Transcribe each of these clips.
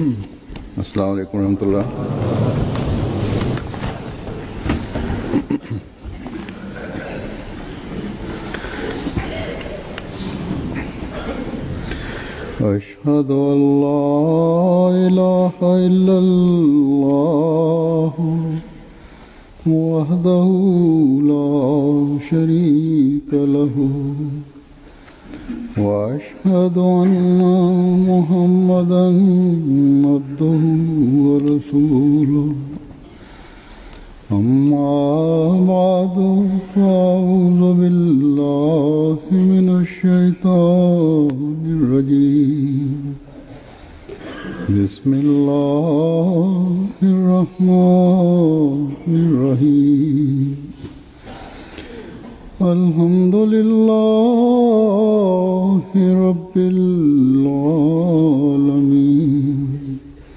अस्सलाम वालेकुम रहमतुल्लाह أشهد أن لا إله إلا الله وحده لا شريك له وأشهد أن محمدا عبده ورسوله أما بعد فأعوذ بالله من الشيطان الرجيم بسم الله الرحمن الرحيم الحمد لله رب العالمين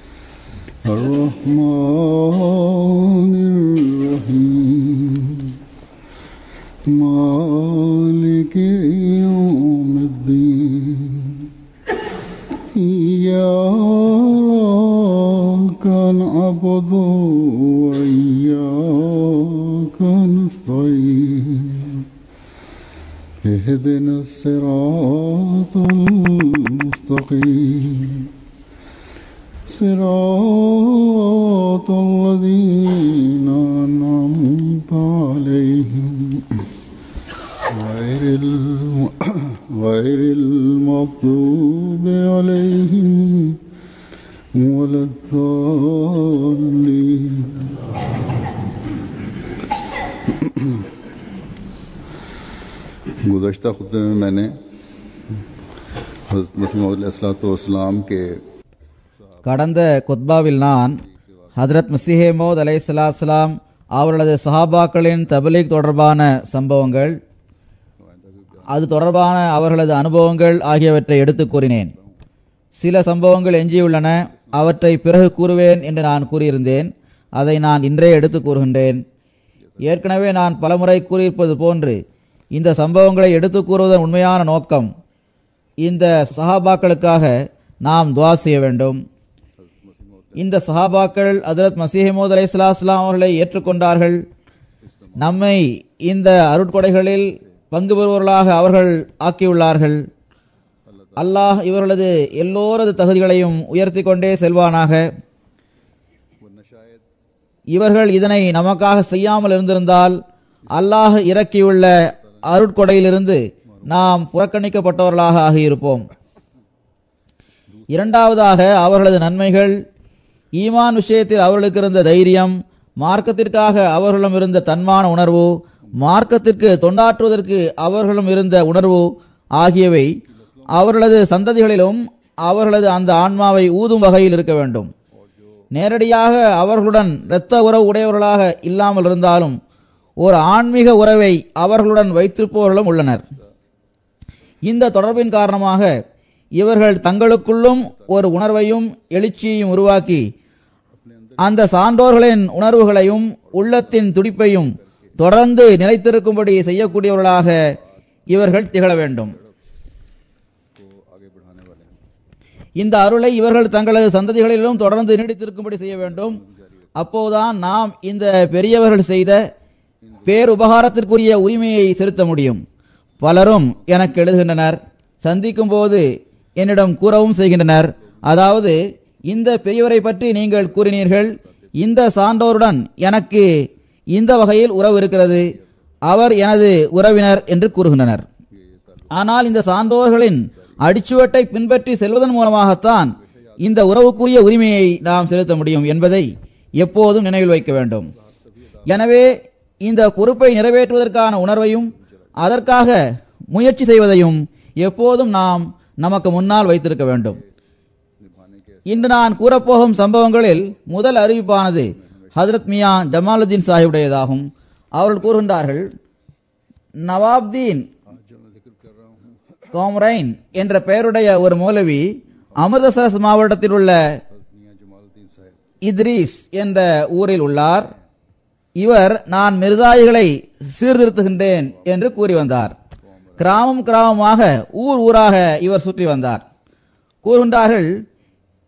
الرحمن الرحيم مالك يوم الدين إياك نعبد وإياك نستعين اهدنا الصراط المستقيم صراط الذين أنعمت عليهم غير الم... غير المغضوب عليهم ولا الضالين गुज़श्ता खुतबे में मैंने हज़रत मसीम के கடந்த குத்பாவில் நான் ஹதரத் முசிஹேமோத் அலை சலாஸ்லாம் அவர்களது சஹாபாக்களின் தபலீக் தொடர்பான சம்பவங்கள் அது தொடர்பான அவர்களது அனுபவங்கள் ஆகியவற்றை எடுத்துக் கூறினேன் சில சம்பவங்கள் எஞ்சியுள்ளன அவற்றை பிறகு கூறுவேன் என்று நான் கூறியிருந்தேன் அதை நான் இன்றே எடுத்துக் கூறுகின்றேன் ஏற்கனவே நான் பலமுறை கூறியிருப்பது போன்று இந்த சம்பவங்களை எடுத்துக் கூறுவதன் உண்மையான நோக்கம் இந்த சஹாபாக்களுக்காக நாம் துவா செய்ய வேண்டும் இந்த சஹாபாக்கள் ஹஜரத் மசீஹமூத் அலை சலாஸ்லாம் அவர்களை ஏற்றுக்கொண்டார்கள் நம்மை இந்த அருட்கொடைகளில் பங்கு பெறுபவர்களாக அவர்கள் ஆக்கியுள்ளார்கள் அல்லாஹ் இவர்களது எல்லோரது தகுதிகளையும் உயர்த்தி கொண்டே செல்வானாக இவர்கள் இதனை நமக்காக செய்யாமல் இருந்திருந்தால் அல்லாஹ் இறக்கியுள்ள அருட்கொடையிலிருந்து நாம் புறக்கணிக்கப்பட்டவர்களாக ஆகியிருப்போம் இரண்டாவதாக அவர்களது நன்மைகள் ஈமான் விஷயத்தில் அவர்களுக்கு இருந்த தைரியம் மார்க்கத்திற்காக அவர்களும் இருந்த தன்மான உணர்வு மார்க்கத்திற்கு தொண்டாற்றுவதற்கு அவர்களும் இருந்த உணர்வு ஆகியவை அவர்களது சந்ததிகளிலும் அவர்களது அந்த ஆன்மாவை ஊதும் வகையில் இருக்க வேண்டும் நேரடியாக அவர்களுடன் இரத்த உறவு உடையவர்களாக இல்லாமல் இருந்தாலும் ஒரு ஆன்மீக உறவை அவர்களுடன் வைத்திருப்பவர்களும் உள்ளனர் இந்த தொடர்பின் காரணமாக இவர்கள் தங்களுக்குள்ளும் ஒரு உணர்வையும் எழுச்சியையும் உருவாக்கி அந்த சான்றோர்களின் உணர்வுகளையும் உள்ளத்தின் துடிப்பையும் தொடர்ந்து நிலைத்திருக்கும்படி செய்யக்கூடியவர்களாக இவர்கள் திகழ வேண்டும் இந்த அருளை இவர்கள் தங்களது சந்ததிகளிலும் தொடர்ந்து நீடித்திருக்கும்படி செய்ய வேண்டும் அப்போதுதான் நாம் இந்த பெரியவர்கள் செய்த பேருபகாரத்திற்குரிய உரிமையை செலுத்த முடியும் பலரும் எனக்கு எழுதுகின்றனர் சந்திக்கும் போது என்னிடம் கூறவும் செய்கின்றனர் அதாவது இந்த பெரியவரை பற்றி நீங்கள் கூறினீர்கள் இந்த சான்றோருடன் எனக்கு இந்த வகையில் உறவு இருக்கிறது அவர் எனது உறவினர் என்று கூறுகின்றனர் ஆனால் இந்த சான்றோர்களின் அடிச்சுவட்டை பின்பற்றி செல்வதன் மூலமாகத்தான் இந்த உறவுக்குரிய உரிமையை நாம் செலுத்த முடியும் என்பதை எப்போதும் நினைவில் வைக்க வேண்டும் எனவே இந்த பொறுப்பை நிறைவேற்றுவதற்கான உணர்வையும் அதற்காக முயற்சி செய்வதையும் எப்போதும் நாம் நமக்கு முன்னால் வைத்திருக்க வேண்டும் இன்று நான் கூறப்போகும் சம்பவங்களில் முதல் அறிவிப்பானது ஹதரத் மியா ஜமாலுதீன் சாஹிபுடையதாகும் அவர்கள் கூறுகின்றார்கள் நவாப்தீன் கோம்ரைன் என்ற பெயருடைய ஒரு மௌலவி அமிர்தசரஸ் மாவட்டத்தில் உள்ள இத்ரீஸ் என்ற ஊரில் உள்ளார் இவர் நான் மிர்சாயிகளை சீர்திருத்துகின்றேன் என்று கூறி வந்தார் கிராமம் கிராமமாக ஊர் ஊராக இவர் சுற்றி வந்தார் கூறுகின்றார்கள்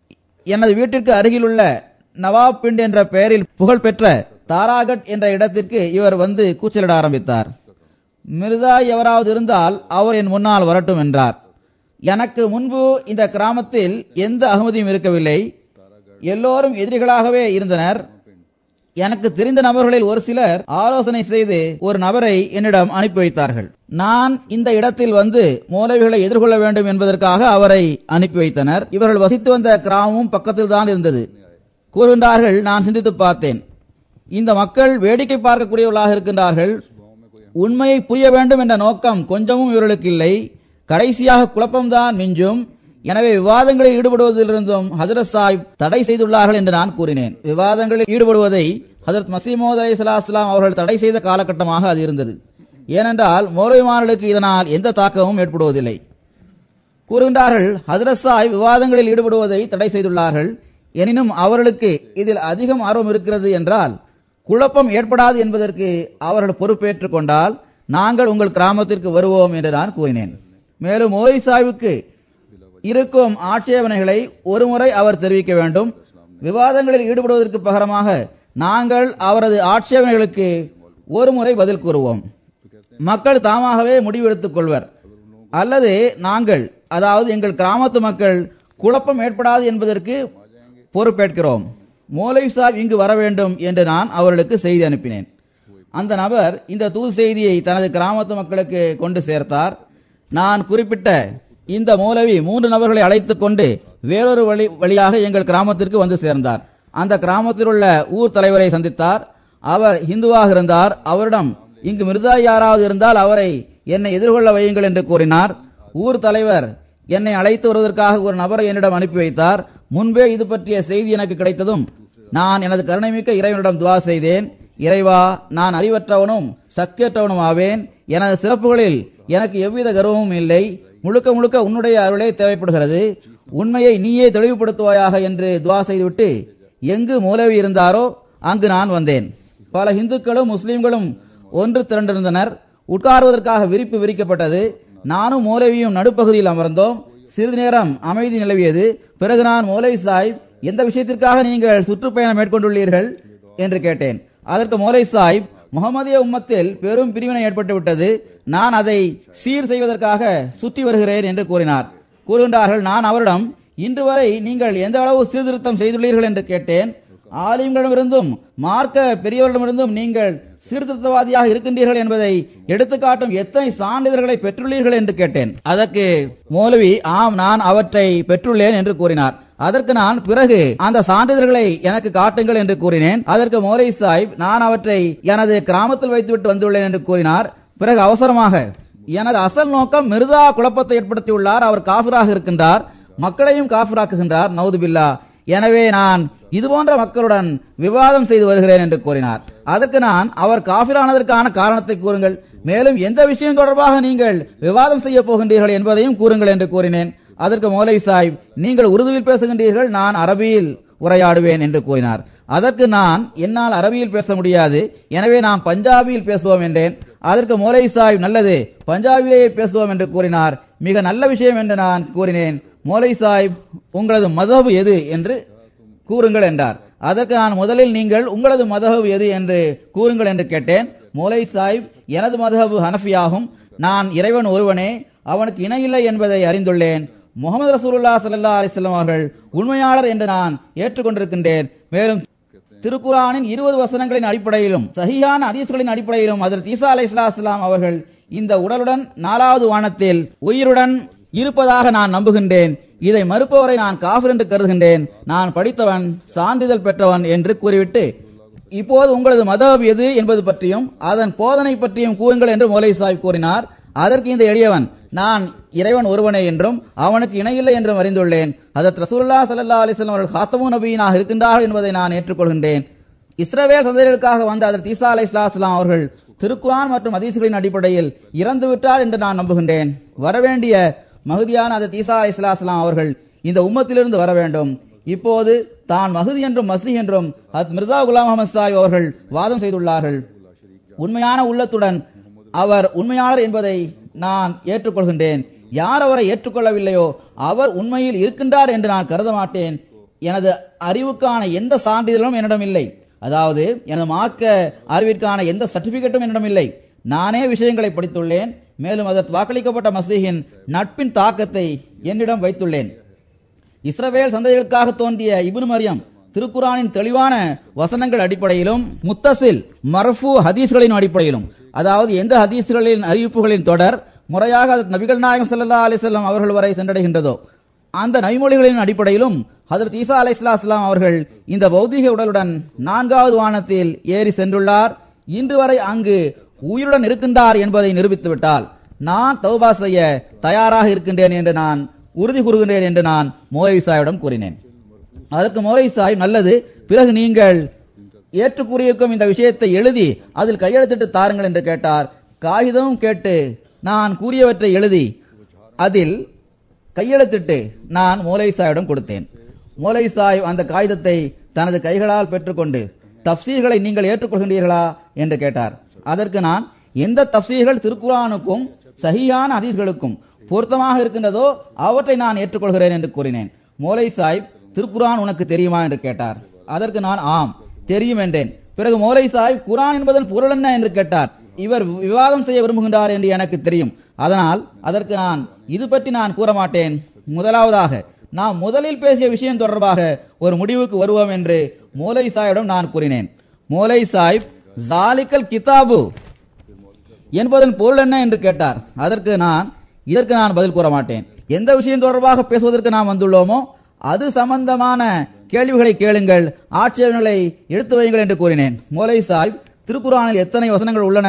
எனது வீட்டிற்கு அருகிலுள்ள நவாப் பிண்ட் என்ற பெயரில் புகழ்பெற்ற தாராகட் என்ற இடத்திற்கு இவர் வந்து கூச்சலிட ஆரம்பித்தார் மிர்தா எவராவது இருந்தால் அவர் என் முன்னால் வரட்டும் என்றார் எனக்கு முன்பு இந்த கிராமத்தில் எந்த அகமதியும் இருக்கவில்லை எல்லோரும் எதிரிகளாகவே இருந்தனர் எனக்கு தெரிந்த நபர்களில் ஒரு சிலர் ஆலோசனை செய்து ஒரு நபரை என்னிடம் அனுப்பி வைத்தார்கள் நான் இந்த இடத்தில் வந்து மௌலவிகளை எதிர்கொள்ள வேண்டும் என்பதற்காக அவரை அனுப்பி வைத்தனர் இவர்கள் வசித்து வந்த கிராமமும் பக்கத்தில் தான் இருந்தது கூறுகின்றார்கள் நான் சிந்தித்து பார்த்தேன் இந்த மக்கள் வேடிக்கை பார்க்கக்கூடியவர்களாக இருக்கின்றார்கள் உண்மையை புரிய வேண்டும் என்ற நோக்கம் கொஞ்சமும் இவர்களுக்கு இல்லை கடைசியாக குழப்பம்தான் மிஞ்சும் எனவே விவாதங்களில் ஈடுபடுவதிலிருந்தும் ஹசரத் சாஹிப் தடை செய்துள்ளார்கள் என்று நான் கூறினேன் விவாதங்களில் ஈடுபடுவதை ஹசரத் மசீமோத் அலி சலாஸ்லாம் அவர்கள் தடை செய்த காலகட்டமாக அது இருந்தது ஏனென்றால் மௌலவிமார்களுக்கு இதனால் எந்த தாக்கமும் ஏற்படுவதில்லை கூறுகின்றார்கள் ஹசரத் சாஹிப் விவாதங்களில் ஈடுபடுவதை தடை செய்துள்ளார்கள் எனினும் அவர்களுக்கு இதில் அதிகம் ஆர்வம் இருக்கிறது என்றால் குழப்பம் ஏற்படாது என்பதற்கு அவர்கள் பொறுப்பேற்றுக் கொண்டால் நாங்கள் உங்கள் கிராமத்திற்கு வருவோம் என்று நான் கூறினேன் மேலும் மோய் சாஹிபுக்கு இருக்கும் ஆட்சேபனைகளை ஒருமுறை அவர் தெரிவிக்க வேண்டும் விவாதங்களில் ஈடுபடுவதற்கு பகரமாக நாங்கள் அவரது ஆட்சேபனைகளுக்கு ஒருமுறை பதில் கூறுவோம் மக்கள் தாமாகவே முடிவெடுத்துக் கொள்வர் அல்லது நாங்கள் அதாவது எங்கள் கிராமத்து மக்கள் குழப்பம் ஏற்படாது என்பதற்கு பொறுப்பேற்கிறோம் மௌலவி சாப் இங்கு வர வேண்டும் என்று நான் அவர்களுக்கு செய்தி அனுப்பினேன் அந்த நபர் இந்த தூது செய்தியை தனது கிராமத்து மக்களுக்கு கொண்டு சேர்த்தார் நான் குறிப்பிட்ட இந்த மௌலவி மூன்று நபர்களை அழைத்துக் கொண்டு வேறொரு வழி வழியாக எங்கள் கிராமத்திற்கு வந்து சேர்ந்தார் அந்த கிராமத்தில் உள்ள ஊர் தலைவரை சந்தித்தார் அவர் இந்துவாக இருந்தார் அவரிடம் இங்கு மிர்தா யாராவது இருந்தால் அவரை என்னை எதிர்கொள்ள வையுங்கள் என்று கூறினார் ஊர் தலைவர் என்னை அழைத்து வருவதற்காக ஒரு நபரை என்னிடம் அனுப்பி வைத்தார் முன்பே இது பற்றிய செய்தி எனக்கு கிடைத்ததும் நான் எனது கருணைமிக்க இறைவனிடம் துவா செய்தேன் இறைவா நான் அறிவற்றவனும் சக்தியற்றவனும் ஆவேன் எனது சிறப்புகளில் எனக்கு எவ்வித கர்வமும் இல்லை முழுக்க முழுக்க உன்னுடைய அருளே தேவைப்படுகிறது உண்மையை நீயே தெளிவுபடுத்துவாயாக என்று துவா செய்துவிட்டு எங்கு மூலவி இருந்தாரோ அங்கு நான் வந்தேன் பல இந்துக்களும் முஸ்லிம்களும் ஒன்று திரண்டிருந்தனர் உட்காருவதற்காக விரிப்பு விரிக்கப்பட்டது நானும் மௌலவியும் நடுப்பகுதியில் அமர்ந்தோம் சிறிது நேரம் அமைதி நிலவியது பிறகு நான் மௌலவி சாஹிப் எந்த விஷயத்திற்காக நீங்கள் சுற்றுப்பயணம் மேற்கொண்டுள்ளீர்கள் என்று கேட்டேன் அதற்கு மௌலை சாஹிப் முகமதிய உம்மத்தில் பெரும் பிரிவினை ஏற்பட்டு விட்டது நான் அதை சீர் செய்வதற்காக சுற்றி வருகிறேன் என்று கூறினார் கூறுகின்றார்கள் நான் அவரிடம் இன்று வரை நீங்கள் எந்த அளவு சீர்திருத்தம் செய்துள்ளீர்கள் என்று கேட்டேன் ஆலிம்களிடமிருந்தும் மார்க்க பெரியவர்களிடமிருந்தும் நீங்கள் சீர்திருத்தவாதியாக இருக்கின்றீர்கள் என்பதை எடுத்துக்காட்டும் எத்தனை சான்றிதழ்களை பெற்றுள்ளீர்கள் என்று கேட்டேன் அதற்கு மௌலவி ஆம் நான் அவற்றை பெற்றுள்ளேன் என்று கூறினார் அதற்கு நான் பிறகு அந்த சான்றிதழ்களை எனக்கு காட்டுங்கள் என்று கூறினேன் அதற்கு மௌலவி சாஹிப் நான் அவற்றை எனது கிராமத்தில் வைத்துவிட்டு வந்துள்ளேன் என்று கூறினார் பிறகு அவசரமாக எனது அசல் நோக்கம் மிருதா குழப்பத்தை ஏற்படுத்தியுள்ளார் அவர் காஃபிராக இருக்கின்றார் மக்களையும் காஃபிராக்குகின்றார் நவுதுபில்லா எனவே நான் இதுபோன்ற மக்களுடன் விவாதம் செய்து வருகிறேன் என்று கூறினார் அதற்கு நான் அவர் காஃபிரானதற்கான காரணத்தை கூறுங்கள் மேலும் எந்த விஷயம் தொடர்பாக நீங்கள் விவாதம் செய்ய போகின்றீர்கள் என்பதையும் கூறுங்கள் என்று கூறினேன் அதற்கு மௌலவி சாஹிப் நீங்கள் உருதுவில் பேசுகின்றீர்கள் நான் அரபியில் உரையாடுவேன் என்று கூறினார் அதற்கு நான் என்னால் அரபியில் பேச முடியாது எனவே நான் பஞ்சாபியில் பேசுவோம் என்றேன் அதற்கு மௌலவி சாஹிப் நல்லது பஞ்சாபிலேயே பேசுவோம் என்று கூறினார் மிக நல்ல விஷயம் என்று நான் கூறினேன் மௌலவி சாஹிப் உங்களது மதபு எது என்று கூறுங்கள் என்றார் அதற்கு நான் முதலில் நீங்கள் உங்களது மதஹபு எது என்று கூறுங்கள் என்று கேட்டேன் மௌலை சாஹிப் எனது மதஹபு ஹனஃபியாகும் நான் இறைவன் ஒருவனே அவனுக்கு இணையில்லை என்பதை அறிந்துள்ளேன் முகமது ரசூலுல்லா ஸல்லல்லாஹு அலைஹி வஸல்லம் அவர்கள் உண்மையாளர் என்று நான் ஏற்றுக்கொண்டிருக்கின்றேன் மேலும் திருக்குரானின் இருபது வசனங்களின் அடிப்படையிலும் சஹியான ஹதீஸ்களின் அடிப்படையிலும் அதற்கு ஈசா அலை இஸ்லாம் அவர்கள் இந்த உடலுடன் நாலாவது வானத்தில் உயிருடன் இருப்பதாக நான் நம்புகின்றேன் இதை மறுப்பவரை நான் காஃபிர் என்று கருதுகின்றேன் நான் படித்தவன் சான்றிதழ் பெற்றவன் என்று கூறிவிட்டு இப்போது உங்களது மதஹப் எது என்பது பற்றியும் அதன் போதனை பற்றியும் கூறுங்கள் என்று மௌலை சாஹிப் கூறினார் அதற்கு இந்த எளியவன் நான் இறைவன் ஒருவனே என்றும் அவனுக்கு இணையில்லை என்றும் அறிந்துள்ளேன் அதற்கு ரசூல்லா சல்லா அலிஸ்லாம் அவர்கள் ஹாத்தமு நபியினாக இருக்கின்றார்கள் என்பதை நான் ஏற்றுக்கொள்கின்றேன் இஸ்ரவேல் சந்ததிகளுக்காக வந்த அதற்கு ஈசா அலை இஸ்லாம் அவர்கள் திருக்குரான் மற்றும் அதீசுகளின் அடிப்படையில் இறந்து விட்டார் என்று நான் நம்புகின்றேன் வரவேண்டிய மகுதியான அதற்கு ஈசா அலை இஸ்லாம் அவர்கள் இந்த உம்மத்திலிருந்து வர வேண்டும் இப்போது தான் மகுதி என்றும் மசி என்றும் அத் மிர்சா குலாம் அஹமது சாஹிப் அவர்கள் வாதம் செய்துள்ளார்கள் உண்மையான உள்ளத்துடன் அவர் உண்மையாளர் என்பதை நான் ஏற்றுக்கொள்கின்றேன் யார் அவரை ஏற்றுக்கொள்ளவில்லையோ அவர் உண்மையில் இருக்கின்றார் என்று நான் கருத மாட்டேன் எனது அறிவுக்கான எந்த சான்றிதழும் என்னிடம் இல்லை அதாவது எனது மார்க்க அறிவிற்கான எந்த சர்டிபிகேட்டும் என்னிடம் இல்லை நானே விஷயங்களை படித்துள்ளேன் மேலும் அதற்கு வாக்களிக்கப்பட்ட மசீகின் நட்பின் தாக்கத்தை என்னிடம் வைத்துள்ளேன் இஸ்ரவேல் சந்ததிகளுக்காக தோன்றிய இப்னு மரியம் திருக்குரானின் தெளிவான வசனங்கள் அடிப்படையிலும் முத்தசில் மர்ஃபு ஹதீஸ்களின் அடிப்படையிலும் அதாவது எந்த ஹதீஸ்களின் அறிவிப்புகளின் தொடர் முறையாக அது நபிகள் நாயகம் ஸல்லல்லாஹு அலைஹி வஸல்லம் அவர்கள் வரை சென்றடைகின்றதோ அந்த நைமொழிகளின் அடிப்படையிலும் ஹதரத் ஈசா அலைஹிஸ்ஸலாம் அவர்கள் இந்த பௌதீக உடலுடன் நான்காவது வானத்தில் ஏறி சென்றுள்ளார் இன்று வரை அங்கு உயிருடன் இருக்கின்றார் என்பதை நிரூபித்து விட்டால் நான் தௌபா செய்ய தயாராக இருக்கின்றேன் என்று நான் உறுதி கூறுகின்றேன் என்று நான் மோயவி சாயிடம் கூறினேன் அதற்கு மோலை சாஹிப் நல்லது பிறகு நீங்கள் ஏற்று கூறியிருக்கும் இந்த விஷயத்தை எழுதி அதில் கையெழுத்திட்டு தாருங்கள் என்று கேட்டார் காகிதமும் கேட்டு நான் கூறியவற்றை எழுதி அதில் கையெழுத்திட்டு நான் மோலை சாயிடம் கொடுத்தேன் மோலை சாஹிப் அந்த காகிதத்தை தனது கைகளால் பெற்றுக்கொண்டு தப்சீர்களை நீங்கள் ஏற்றுக்கொள்கின்றீர்களா என்று கேட்டார் அதற்கு நான் எந்த தப்சீர்கள் திருக்குரானுக்கும் சஹியான ஹதீஸ்களுக்கும் பொருத்தமாக இருக்கின்றதோ அவற்றை நான் ஏற்றுக்கொள்கிறேன் என்று கூறினேன் மோலை சாஹிப் திருக்குரான் உனக்கு தெரியுமா என்று கேட்டார் அதற்கு நான் ஆம் தெரியும் என்றேன் பிறகு மோலை சாஹிப் குரான் என்பதன் பொருள் என்ன என்று கேட்டார் இவர் விவாதம் செய்ய விரும்புகின்றார் என்று எனக்கு தெரியும் அதனால் அதற்கு நான் இது பற்றி நான் கூற மாட்டேன் முதலாவதாக நாம் முதலில் பேசிய விஷயம் தொடர்பாக ஒரு முடிவுக்கு வருவோம் என்று மோலை சாஹிபிடம் நான் கூறினேன் மோலை சாஹிப் ஜாலிக்கல் கிதாபு என்பதன் பொருள் என்ன என்று கேட்டார் அதற்கு நான் இதற்கு நான் பதில் கூற மாட்டேன் எந்த விஷயம் தொடர்பாக பேசுவதற்கு நாம் வந்துள்ளோமோ அது சம்பந்தமான கேள்விகளை கேளுங்கள் ஆட்சேபனைகளை எடுத்து வையுங்கள் என்று கூறினேன் மோலை சாஹிப் திருக்குறானில் எத்தனை வசனங்கள் உள்ளன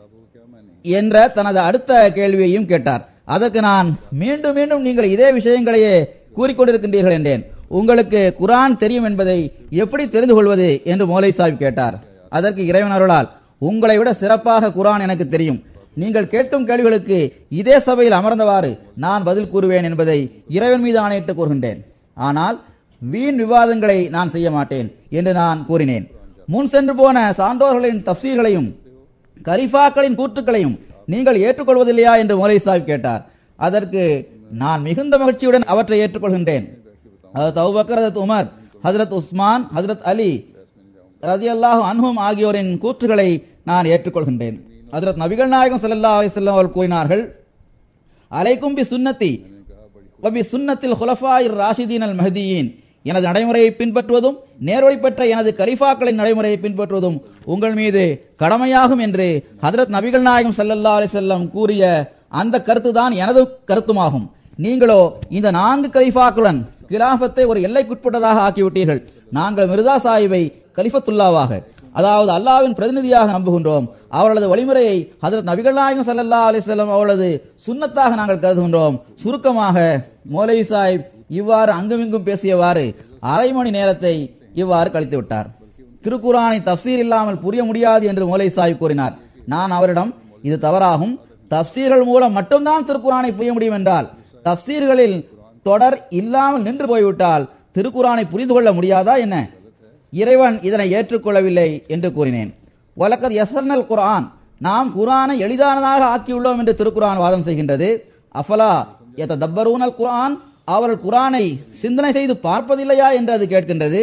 என்ற தனது அடுத்த கேள்வியையும் கேட்டார் அதற்கு நான் மீண்டும் மீண்டும் நீங்கள் இதே விஷயங்களையே கூறிக்கொண்டிருக்கின்றீர்கள் என்றேன் உங்களுக்கு குரான் தெரியும் என்பதை எப்படி தெரிந்து கொள்வது என்று மோலை சாஹிப் கேட்டார் அதற்கு இறைவன் அருளால் உங்களை விட சிறப்பாக குரான் எனக்கு தெரியும் நீங்கள் கேட்கும் கேள்விகளுக்கு இதே சபையில் அமர்ந்தவாறு நான் பதில் கூறுவேன் என்பதை இறைவன் மீது ஆணையிட்டு கூறுகின்றேன் ஆனால் வீண் விவாதங்களை நான் செய்ய மாட்டேன் என்று நான் கூறினேன் முன் சென்று போன சான்றோர்களின் தப்சீர்களையும் கரிஃபாக்களின் கூற்றுக்களையும் நீங்கள் ஏற்றுக்கொள்வதில்லையா என்று மோலை சாஹிப் கேட்டார் அதற்கு நான் மிகுந்த மகிழ்ச்சியுடன் அவற்றை ஏற்றுக்கொள்கின்றேன் Hazrat Abu Bakr Hazrat Umar Hazrat Usman Hazrat Ali ரதியல்லாஹு அன்ஹும் ஆகியோரின் கூற்றுகளை நான் ஏற்றுக்கொள்கின்றேன் ஹதரத் நபிகள் நாயகம் ஸல்லல்லாஹு அலைஹி வஸல்லம் அவர்கள் கூறினார்கள் அலைக்கும் பி சுன்னத்தி வபி சுன்னத்தில் ஹுலஃபாயிர் ராஷிதீன் அல் மஹதியின் எனது நடைமுறையை பின்பற்றுவதும் நேர்வழி பெற்ற எனது கலிஃபாக்களின் நடைமுறையை பின்பற்றுவதும் உங்கள் மீது கடமையாகும் என்று ஹதரத் நபிகள் நாயகம் ஸல்லல்லாஹு அலைஹி வஸல்லம் கூறிய அந்த கருத்துதான் எனது கருத்துமாகும் நீங்களோ இந்த நான்கு கலிஃபாக்களுடன் கிலாஃபத்தை ஒரு எல்லைக்குட்பட்டதாக ஆக்கிவிட்டீர்கள் நாங்கள் மிர்சா சாஹிபை கலிஃபத்துல்லாவாக அதாவது அல்லாவின் பிரதிநிதியாக நம்புகின்றோம் அவர்களது வழிமுறையை ஹதரத் நபிகள் நாயகம் ஸல்லல்லாஹு அலைஹி வஸல்லம் அவர்களது சுன்னத்தாக நாங்கள் கருதுகின்றோம் சுருக்கமாக மௌலவி சாஹிப் இவ்வாறு அங்குமிங்கும் பேசியவாறு அரை மணி நேரத்தை இவ்வாறு கழித்து விட்டார் திருக்குரானை தப்சீர் இல்லாமல் புரிய முடியாது என்று மௌலை சாஹிப் கூறினார் நான் அவரிடம் இது தவறாகும் தப்சீர்கள் மூலம் மட்டும்தான் திருக்குரானை புரிய முடியும் என்றால் தப்சீர்களில் தொடர் இல்லாமல் நின்று போய்விட்டால் திருக்குரானை புரிந்து கொள்ள முடியாதா என்ன இறைவன் இதனை ஏற்றுக்கொள்ளவில்லை என்று கூறினேன் வழக்கத் யசர்னல் குர்ஆன் நாம் குர்ஆனை எளிதானதாக ஆக்கியுள்ளோம் என்று திருக்குரான் வாதம் செய்கின்றது அஃபலா எத்த தப்பரூனல் குர்ஆன் அவர்கள் குர்ஆனை சிந்தனை செய்து பார்ப்பதில்லையா என்று அது கேட்கின்றது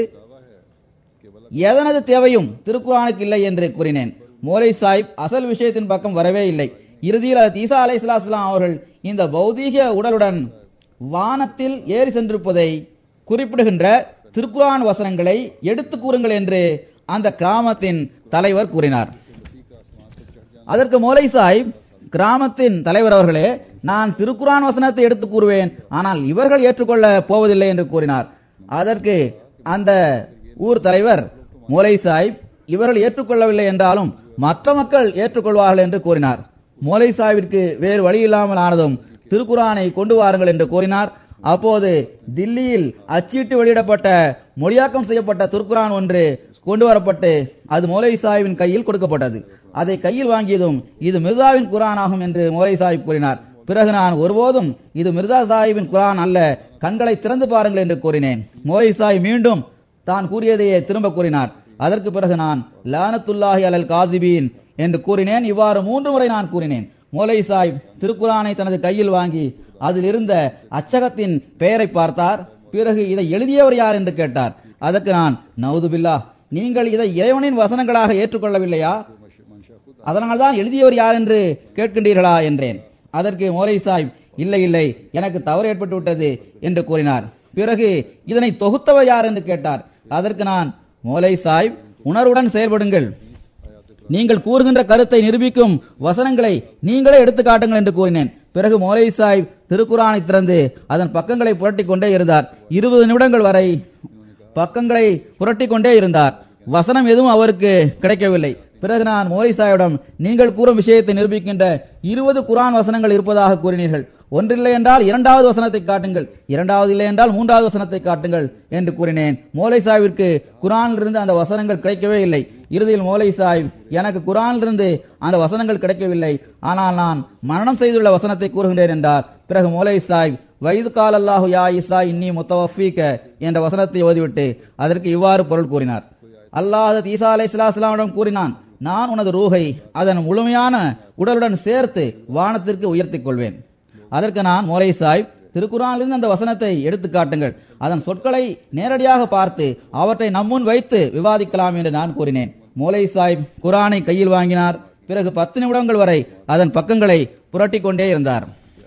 எதனது தேவையும் திருக்குரானுக்கு இல்லை என்று கூறினேன் மோலை சாஹிப் அசல் விஷயத்தின் பக்கம் வரவே இல்லை இறுதியில் அது ஈசா அலை அவர்கள் இந்த பௌதீக உடலுடன் வானத்தில் ஏறி சென்றிருப்பதை குறிப்பிடுகின்ற திருக்குரான் வசனங்களை எடுத்து கூறுங்கள் என்று அந்த கிராமத்தின் தலைவர் கூறினார் அதற்கு மோலை சாஹிப் கிராமத்தின் தலைவர் அவர்களே நான் திருக்குரான் வசனத்தை எடுத்து கூறுவேன் ஆனால் இவர்கள் ஏற்றுக்கொள்ள போவதில்லை என்று கூறினார் அதற்கு அந்த ஊர் தலைவர் மோலை சாஹிப் இவர்கள் ஏற்றுக்கொள்ளவில்லை என்றாலும் மற்ற மக்கள் ஏற்றுக்கொள்வார்கள் என்று கூறினார் மோலை சாஹிபிற்கு வேறு வழி இல்லாமல் ஆனதும் திருக்குரானை கொண்டு வாருங்கள் என்று கூறினார் அப்போது தில்லியில் அச்சீட்டு வெளியிடப்பட்ட மொழியாக்கம் செய்யப்பட்ட திருக்குரான் ஒன்று கொண்டு வரப்பட்டு அது மௌலை சாஹிபின் கையில் கொடுக்கப்பட்டது அதை கையில் வாங்கியதும் இது மிர்சாவின் குரான் ஆகும் என்று மௌலை சாஹிப் கூறினார் பிறகு நான் ஒருபோதும் இது மிர்சா சாஹிபின் குரான் அல்ல கண்களை திறந்து பாருங்கள் என்று கூறினேன் மௌலை சாஹிப் மீண்டும் தான் கூறியதையே திரும்ப கூறினார் அதற்கு பிறகு நான் லானத்துல்லாஹி அலல் காசிபீன் என்று கூறினேன் இவ்வாறு மூன்று முறை நான் கூறினேன் மௌலை சாஹிப் திருக்குரானை தனது கையில் வாங்கி அதில் இருந்த அச்சகத்தின் பெயரை பார்த்தார் பிறகு இதை எழுதியவர் யார் என்று கேட்டார் அதற்கு நான் நவுதுபில்லா நீங்கள் இதை இறைவனின் வசனங்களாக ஏற்றுக்கொள்ளவில்லையா அதனால்தான் எழுதியவர் யார் என்று கேட்கின்றீர்களா என்றேன் அதற்கு மோலை சாஹிப் இல்லை இல்லை எனக்கு தவறு ஏற்பட்டு விட்டது என்று கூறினார் பிறகு இதனை தொகுத்தவர் யார் என்று கேட்டார் அதற்கு நான் மோலை சாஹிப் உணர்வுடன் செயல்படுங்கள் நீங்கள் கூறுகின்ற கருத்தை நிரூபிக்கும் வசனங்களை நீங்களே எடுத்து காட்டுங்கள் என்று கூறினேன் பிறகு மோலை சாஹிப் திருக்குரானை திறந்து அதன் பக்கங்களை புரட்டிக் கொண்டே இருந்தார் இருபது நிமிடங்கள் வரை பக்கங்களை புரட்டிக் கொண்டே இருந்தார் வசனம் எதுவும் அவருக்கு கிடைக்கவில்லை பிறகு நான் மோலை சாஹிபிடம் நீங்கள் கூறும் விஷயத்தை நிரூபிக்கின்ற இருபது குரான் வசனங்கள் இருப்பதாக கூறினீர்கள் ஒன்றில்லை என்றால் இரண்டாவது வசனத்தை காட்டுங்கள் இரண்டாவது இல்லை என்றால் மூன்றாவது வசனத்தை காட்டுங்கள் என்று கூறினேன் மோலை சாஹிபிற்கு குரானிலிருந்து அந்த வசனங்கள் கிடைக்கவே இல்லை இறுதியில் மோலை சாஹிப் எனக்கு குரானிலிருந்து அந்த வசனங்கள் கிடைக்கவில்லை ஆனால் நான் மரணம் செய்துள்ள வசனத்தை கூறுகின்றேன் என்றார் பிறகு மோலை சாஹிப் வைது கால் அல்லாஹு யா இசா இன்னி முத்தவஃபீக என்ற வசனத்தை ஓதிவிட்டு அதற்கு இவ்வாறு பொருள் கூறினார் அல்லாஹ் ஈசா அலை இஸ்லாமிடம் கூறினான் நான் உனது ரூஹை அதன் முழுமையான உடலுடன் சேர்த்து வானத்திற்கு உயர்த்திக் கொள்வேன் அதற்கு நான் மோலை சாஹிப் திருக்குறானிலிருந்து அந்த வசனத்தை எடுத்து காட்டுங்கள் அதன் சொற்களை நேரடியாக பார்த்து அவற்றை நம்முன் வைத்து விவாதிக்கலாம் என்று நான் கூறினேன் மோலை சாஹிப் குரானை கையில் வாங்கினார் பிறகு பத்து நிமிடங்கள் வரை அதன் பக்கங்களை புரட்டிக் கொண்டே இருந்தார்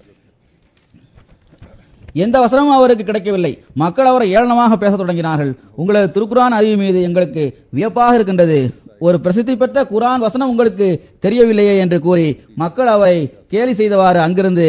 எந்த வசனமும் அவருக்கு கிடைக்கவில்லை மக்கள் அவரை ஏளனமாக பேசத் தொடங்கினார்கள் உங்களது திருக்குரான் அறிவு மீது எங்களுக்கு வியப்பாக இருக்கின்றது ஒரு பிரசித்தி பெற்ற குரான் வசனம் உங்களுக்கு தெரியவில்லையே என்று கூறி மக்கள் அவரை கேலி செய்தவாறு அங்கிருந்து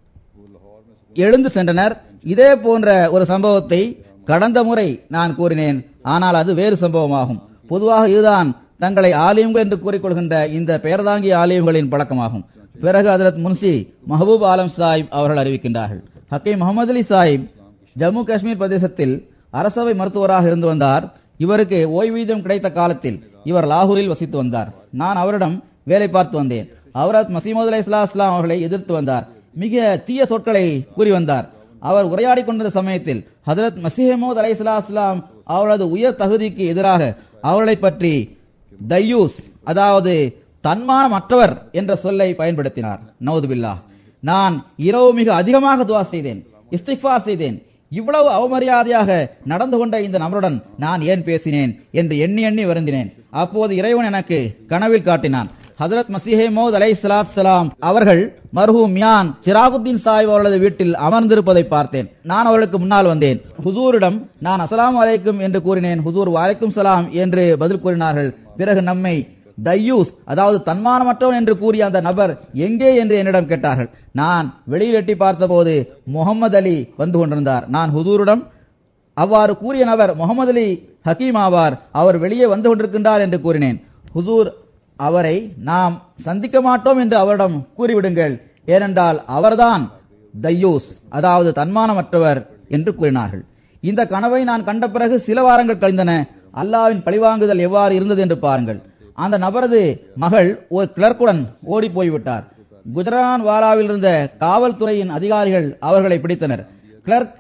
எழுந்து சென்றனர் இதே போன்ற ஒரு சம்பவத்தை கடந்த முறை நான் கூறினேன் ஆனால் அது வேறு சம்பவமாகும் பொதுவாக இதுதான் தங்களை ஆலயங்கள் என்று கூறிக்கொள்கின்ற இந்த பெயர்தாங்கிய ஆலயங்களின் பழக்கமாகும் பிறகு ஹதரத் முன்சி மஹபூப் ஆலம் சாஹிப் அவர்கள் அறிவிக்கின்றார்கள் ஹக்கீம் முகமது அலி சாஹிப் ஜம்மு காஷ்மீர் பிரதேசத்தில் அரசவை மருத்துவராக இருந்து வந்தார் இவருக்கு ஓய்வூதியம் கிடைத்த காலத்தில் இவர் லாகூரில் வசித்து வந்தார் நான் அவரிடம் வேலை பார்த்து வந்தேன் அவரத் மசீமது அலி இஸ்லா இஸ்லாம் அவர்களை எதிர்த்து வந்தார் மிக தீய சொற்களை கூறி வந்தார் அவர் உரையாடி கொண்டிருந்த சமயத்தில் ஹதரத் மசீமோத் அலை இஸ்லாம் அவரது உயர் தகுதிக்கு எதிராக அவர்களை பற்றி தையூஸ் அதாவது தன்மானமற்றவர் என்ற சொல்லை பயன்படுத்தினார் நவதுபில்லா நான் இரவு மிக அதிகமாக துவா செய்தேன் இஸ்திக்ஃபார் செய்தேன் இவ்வளவு அவமரியாதையாக நடந்து கொண்ட இந்த நபருடன் நான் ஏன் பேசினேன் என்று எண்ணி எண்ணி வருந்தினேன் அப்போது இறைவன் எனக்கு கனவில் காட்டினான் ஹதரத் மசீஹே மௌத் அலை சலாத் சலாம் அவர்கள் மர்ஹூம் மியான் சிராகுத்தீன் சாஹிப் அவர்களது வீட்டில் அமர்ந்திருப்பதை பார்த்தேன் நான் அவர்களுக்கு முன்னால் வந்தேன் ஹுசூரிடம் நான் அஸ்ஸலாமு அலைக்கும் என்று கூறினேன் ஹுசூர் வலைக்கும் சலாம் என்று பதில் கூறினார்கள் பிறகு நம்மை தையூஸ் அதாவது தன்மானமற்றவன் என்று கூறிய அந்த நபர் எங்கே என்று என்னிடம் கேட்டார்கள் நான் வெளியில் எட்டி பார்த்தபோது முகமது அலி வந்து கொண்டிருந்தார் நான் ஹுசூரிடம் அவ்வாறு கூறிய நபர் முகமது அலி ஹக்கீம் ஆவார் அவர் வெளியே வந்து கொண்டிருக்கின்றார் என்று கூறினேன் ஹுசூர் அவரை நாம் சந்திக்க மாட்டோம் என்று அவரிடம் கூறிவிடுங்கள் ஏனென்றால் அவர்தான் தையூஸ் அதாவது தன்மானமற்றவர் என்று கூறினார்கள் இந்த கனவை நான் கண்ட பிறகு சில வாரங்கள் கழிந்தன அல்லாவின் பழிவாங்குதல் எவ்வாறு இருந்தது என்று பாருங்கள் அந்த நபரது மகள் ஒரு கிளர்க்குடன் ஓடி போய்விட்டார் குஜரான் வாலாவில் இருந்த காவல்துறையின் அதிகாரிகள் அவர்களை பிடித்தனர் கிளர்க்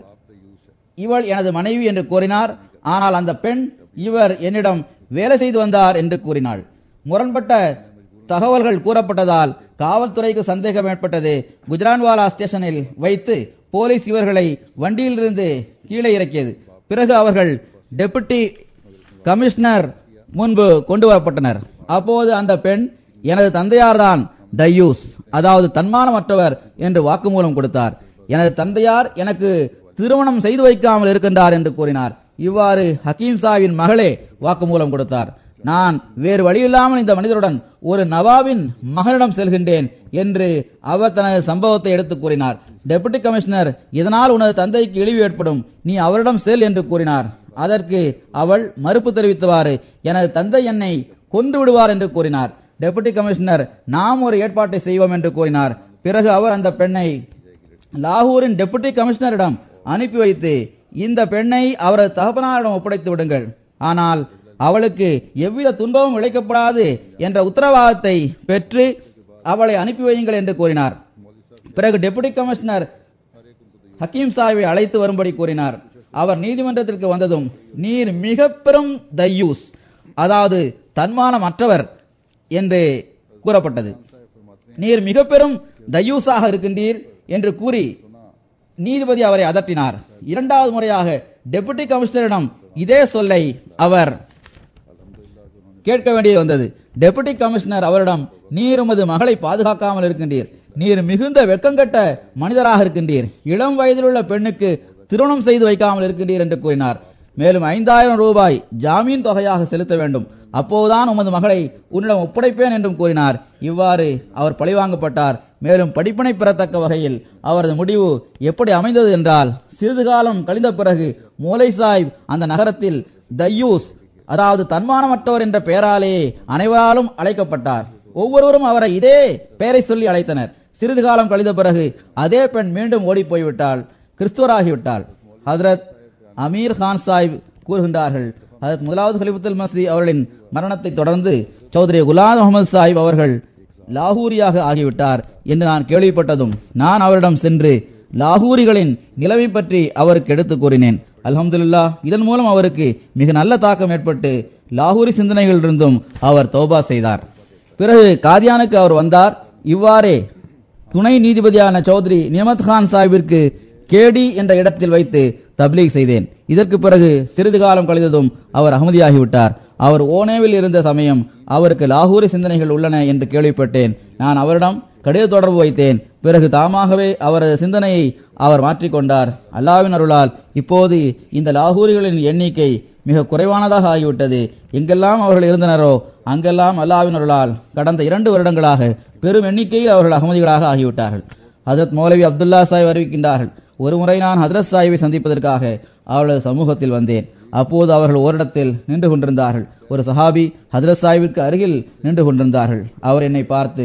இவள் எனது மனைவி என்று கூறினார் ஆனால் அந்த பெண் இவர் என்னிடம் வேலை செய்து வந்தார் என்று கூறினாள் முரண்பட்ட தகவல்கள் கூறப்பட்டதால் காவல்துறைக்கு சந்தேகம் ஏற்பட்டது குஜரான்வாலா ஸ்டேஷனில் வைத்து போலீஸ் இவர்களை வண்டியிலிருந்து கீழே இறக்கியது பிறகு அவர்கள் டெபுட்டி கமிஷனர் முன்பு கொண்டு வரப்பட்டனர் அப்போது அந்த பெண் எனது தந்தையார்தான் தையூஸ் அதாவது தன்மானமற்றவர் என்று வாக்குமூலம் கொடுத்தார் எனது தந்தையார் எனக்கு திருமணம் செய்து வைக்காமல் இருக்கின்றார் என்று கூறினார் இவ்வாறு ஹக்கீம் சாவின் மகளே வாக்குமூலம் கொடுத்தார் நான் வேறு வழியில்லாமல் இந்த மனிதருடன் ஒரு நவாபின் மகனிடம் செல்கின்றேன் என்று அவர் தனது சம்பவத்தை எடுத்து கூறினார் டெபுட்டி கமிஷனர் இதனால் உனது தந்தைக்கு இழிவு ஏற்படும் நீ அவரிடம் செல் என்று கூறினார் அதற்கு அவள் மறுப்பு தெரிவித்தவாறு எனது தந்தை என்னை கொன்று விடுவார் என்று கூறினார் டெபுட்டி கமிஷனர் நாம் ஒரு ஏற்பாட்டை செய்வோம் என்று கூறினார் பிறகு அவர் அந்த பெண்ணை லாகூரின் டெபுட்டி கமிஷனரிடம் அனுப்பி வைத்து இந்த பெண்ணை அவரது தகப்பனாரிடம் ஒப்படைத்து விடுங்கள் ஆனால் அவளுக்கு எவ்வித துன்பமும் இழைக்கப்படாது என்ற உத்தரவாதத்தை பெற்று அவளை அனுப்பி வையுங்கள் என்று கூறினார் பிறகு டெபுட்டி கமிஷனர் ஹக்கீம் சாஹிபை அழைத்து வரும்படி கூறினார் அவர் நீதிமன்றத்திற்கு வந்ததும் நீர் மிக பெரும் தையூஸ் அதாவது தன்மானமற்றவர் என்று கூறப்பட்டது நீர் மிக பெரும் தையூஸாக இருக்கின்றீர் என்று கூறி நீதிபதி அவரை அதட்டினார் இரண்டாவது முறையாக டெபுட்டி கமிஷனரிடம் இதே சொல்லை அவர் கேட்க வேண்டியது வந்தது டெபுட்டி கமிஷனர் அவரிடம் நீர் உமது மகளை பாதுகாக்காமல் இருக்கின்றீர் நீர் மிகுந்த வெட்கங்கட்ட மனிதராக இருக்கின்றீர் இளம் வயதிலுள்ள பெண்ணுக்கு திருமணம் செய்து வைக்காமல் இருக்கின்றீர் என்று கூறினார் மேலும் ஐந்தாயிரம் ரூபாய் ஜாமீன் தொகையாக செலுத்த வேண்டும் அப்போதுதான் உமது மகளை உன்னிடம் ஒப்படைப்பேன் என்றும் கூறினார் இவ்வாறு அவர் பழிவாங்கப்பட்டார் மேலும் படிப்பினை பெறத்தக்க வகையில் அவரது முடிவு எப்படி அமைந்தது என்றால் சிறிது காலம் கழிந்த பிறகு மூலை சாஹிப் அந்த நகரத்தில் தையூஸ் அதாவது தன்மானமற்றவர் என்ற பெயராலேயே அனைவராலும் அழைக்கப்பட்டார் ஒவ்வொருவரும் அவரை இதே பெயரை சொல்லி அழைத்தனர் சிறிது காலம் கழிந்த பிறகு அதே பெண் மீண்டும் ஓடி போய்விட்டாள் கிறிஸ்துவராகிவிட்டாள் ஹதரத் அமீர் கான் சாஹிப் கூறுகின்றார்கள் ஹதரத் முதலாவது ஹலிஃபத்துல் மசி அவர்களின் மரணத்தை தொடர்ந்து சௌத்ரி குலாம் முகமது சாஹிப் அவர்கள் லாகூரியாக ஆகிவிட்டார் என்று நான் கேள்விப்பட்டதும் நான் அவரிடம் சென்று லாகூரிகளின் நிலைமை பற்றி அவருக்கு எடுத்துக் கூறினேன் அல்ஹம்துலில்லா இதன் மூலம் அவருக்கு மிக நல்ல தாக்கம் ஏற்பட்டு லாகூரி சிந்தனைகளிலிருந்தும் அவர் தௌபா செய்தார் பிறகு காதியானுக்கு அவர் வந்தார் இவ்வாறே துணை நீதிபதியான சௌத்ரி நியமத் கான் சாஹிபிற்கு கேடி என்ற இடத்தில் வைத்து தப்லீக் செய்தேன் இதற்கு பிறகு சிறிது காலம் கழிந்ததும் அவர் அகமதியாகிவிட்டார் அவர் ஓனேவில் இருந்த சமயம் அவருக்கு லாகூரி சிந்தனைகள் உள்ளன என்று கேள்விப்பட்டேன் நான் அவரிடம் கடித தொடர்பு வைத்தேன் பிறகு தாமாகவே அவரது சிந்தனையை அவர் மாற்றிக்கொண்டார் அல்லாவின் அருளால் இப்போது இந்த லாகூரிகளின் எண்ணிக்கை மிக குறைவானதாக ஆகிவிட்டது எங்கெல்லாம் அவர்கள் இருந்தனரோ அங்கெல்லாம் அல்லாவின் அருளால் கடந்த இரண்டு வருடங்களாக பெரும் எண்ணிக்கையில் அவர்கள் அகமதிகளாக ஆகிவிட்டார்கள் ஹதரத் மௌலவி அப்துல்லா சாஹிப் அறிவிக்கின்றார்கள் ஒருமுறை நான் ஹதரத் சாஹிபை சந்திப்பதற்காக அவர்களது சமூகத்தில் வந்தேன் அப்போது அவர்கள் ஓரிடத்தில் நின்று கொண்டிருந்தார்கள் ஒரு சஹாபி ஹதரத் சாஹிபிற்கு அருகில் நின்று கொண்டிருந்தார்கள் அவர் என்னை பார்த்து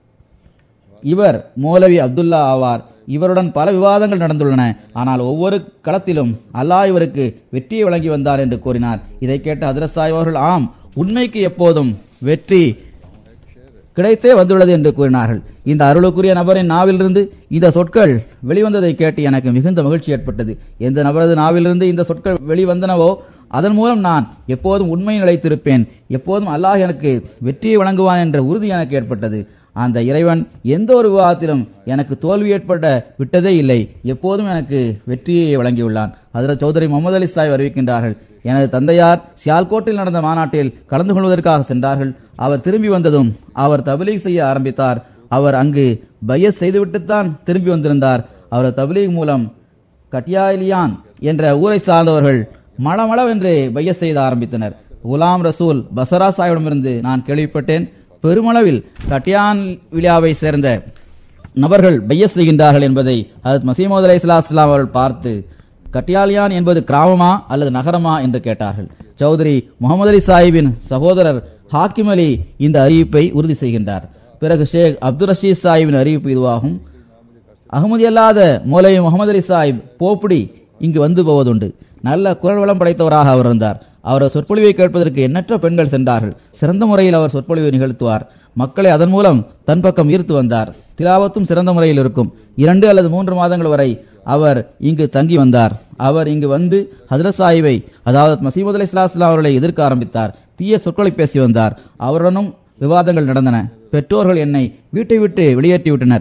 இவர் மௌலவி அப்துல்லா ஆவார் இவருடன் பல விவாதங்கள் நடந்துள்ளன ஆனால் ஒவ்வொரு களத்திலும் அல்லாஹ் இவருக்கு வெற்றியை வழங்கி வந்தார் என்று கூறினார் இதை கேட்ட ஹதரத் சாஹிப் அவர்கள் ஆம் உண்மைக்கு எப்போதும் வெற்றி கிடைத்தே வந்துள்ளது என்று கூறினார்கள் இந்த அருளுக்குரிய நபரின் நாவிலிருந்து இந்த சொற்கள் வெளிவந்ததை கேட்டு எனக்கு மிகுந்த மகிழ்ச்சி ஏற்பட்டது எந்த நபரது நாவிலிருந்து இந்த சொற்கள் வெளிவந்தனவோ அதன் மூலம் நான் எப்போதும் உண்மை நிலைத்திருப்பேன் எப்போதும் அல்லாஹ் எனக்கு வெற்றியை வழங்குவான் என்ற உறுதி எனக்கு ஏற்பட்டது அந்த இறைவன் எந்த ஒரு விவாதத்திலும் எனக்கு தோல்வி ஏற்பட விட்டதே இல்லை எப்போதும் எனக்கு வெற்றியை வழங்கியுள்ளான் அதில் சௌதரி முகமது அலி சாஹிப் அறிவிக்கின்றார்கள் எனது தந்தையார் சியால்கோட்டில் நடந்த மாநாட்டில் கலந்து கொள்வதற்காக சென்றார்கள் அவர் திரும்பி வந்ததும் அவர் தபிலீக் செய்ய ஆரம்பித்தார் அவர் அங்கு பையஸ் செய்துவிட்டுத்தான் திரும்பி வந்திருந்தார் அவர் தபிலீக் மூலம் கட்டியாலியான் என்ற ஊரை சார்ந்தவர்கள் மளமளவென்று பையஸ் செய்த ஆரம்பித்தனர் குலாம் ரசூல் பசரா சாஹிபிடமிருந்து நான் கேள்விப்பட்டேன் பெருமளவில் கட்டியான் விழாவை சேர்ந்த நபர்கள் பையஸ் செய்கின்றார்கள் என்பதை ஹதரத் மசீமது அலை இஸ்லாம் அவர்கள் பார்த்து கட்டியாலியான் என்பது கிராமமா அல்லது நகரமா என்று கேட்டார்கள் சௌதரி முகமது அலி சாஹிபின் சகோதரர் ஹாக்கிம் அலி இந்த அறிவிப்பை உறுதி செய்கின்றார் பிறகு ஷேக் அப்துல் ரஷீத் சாஹிபின் அறிவிப்பு இதுவாகும் அகமதி அல்லாத மௌலவி முகமது அலி சாஹிப் போப்புடி இங்கு வந்து போவதுண்டு நல்ல குரல் வளம் படைத்தவராக அவர் இருந்தார் அவரது சொற்பொழிவை கேட்பதற்கு எண்ணற்ற பெண்கள் சென்றார்கள் சிறந்த முறையில் அவர் சொற்பொழிவை நிகழ்த்துவார் மக்களை அதன் மூலம் தன் பக்கம் ஈர்த்து வந்தார் திலாவத்தும் சிறந்த முறையில் இருக்கும் இரண்டு அல்லது மூன்று மாதங்கள் வரை அவர் இங்கு தங்கி வந்தார் அவர் இங்கு வந்து ஹதரத் சாஹிபை அதாவது மசீமது அலி இஸ்லாம் அவர்களை எதிர்க்க ஆரம்பித்தார் தீய சொற்களை பேசி வந்தார் அவருடனும் விவாதங்கள் நடந்தன பெற்றோர்கள் என்னை வீட்டை விட்டு வெளியேற்றிவிட்டனர்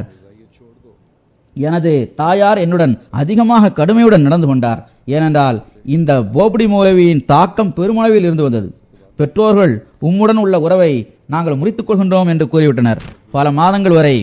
எனது தாயார் என்னுடன் அதிகமாக கடுமையுடன் நடந்து கொண்டார் ஏனென்றால் இந்த போபடி மௌலவியின் தாக்கம் பெருமளவில் இருந்து வந்தது பெற்றோர்கள் உம்முடன் உள்ள உறவை நாங்கள் முறித்துக் கொள்கின்றோம் என்று கூறிவிட்டனர் பல மாதங்கள் வரை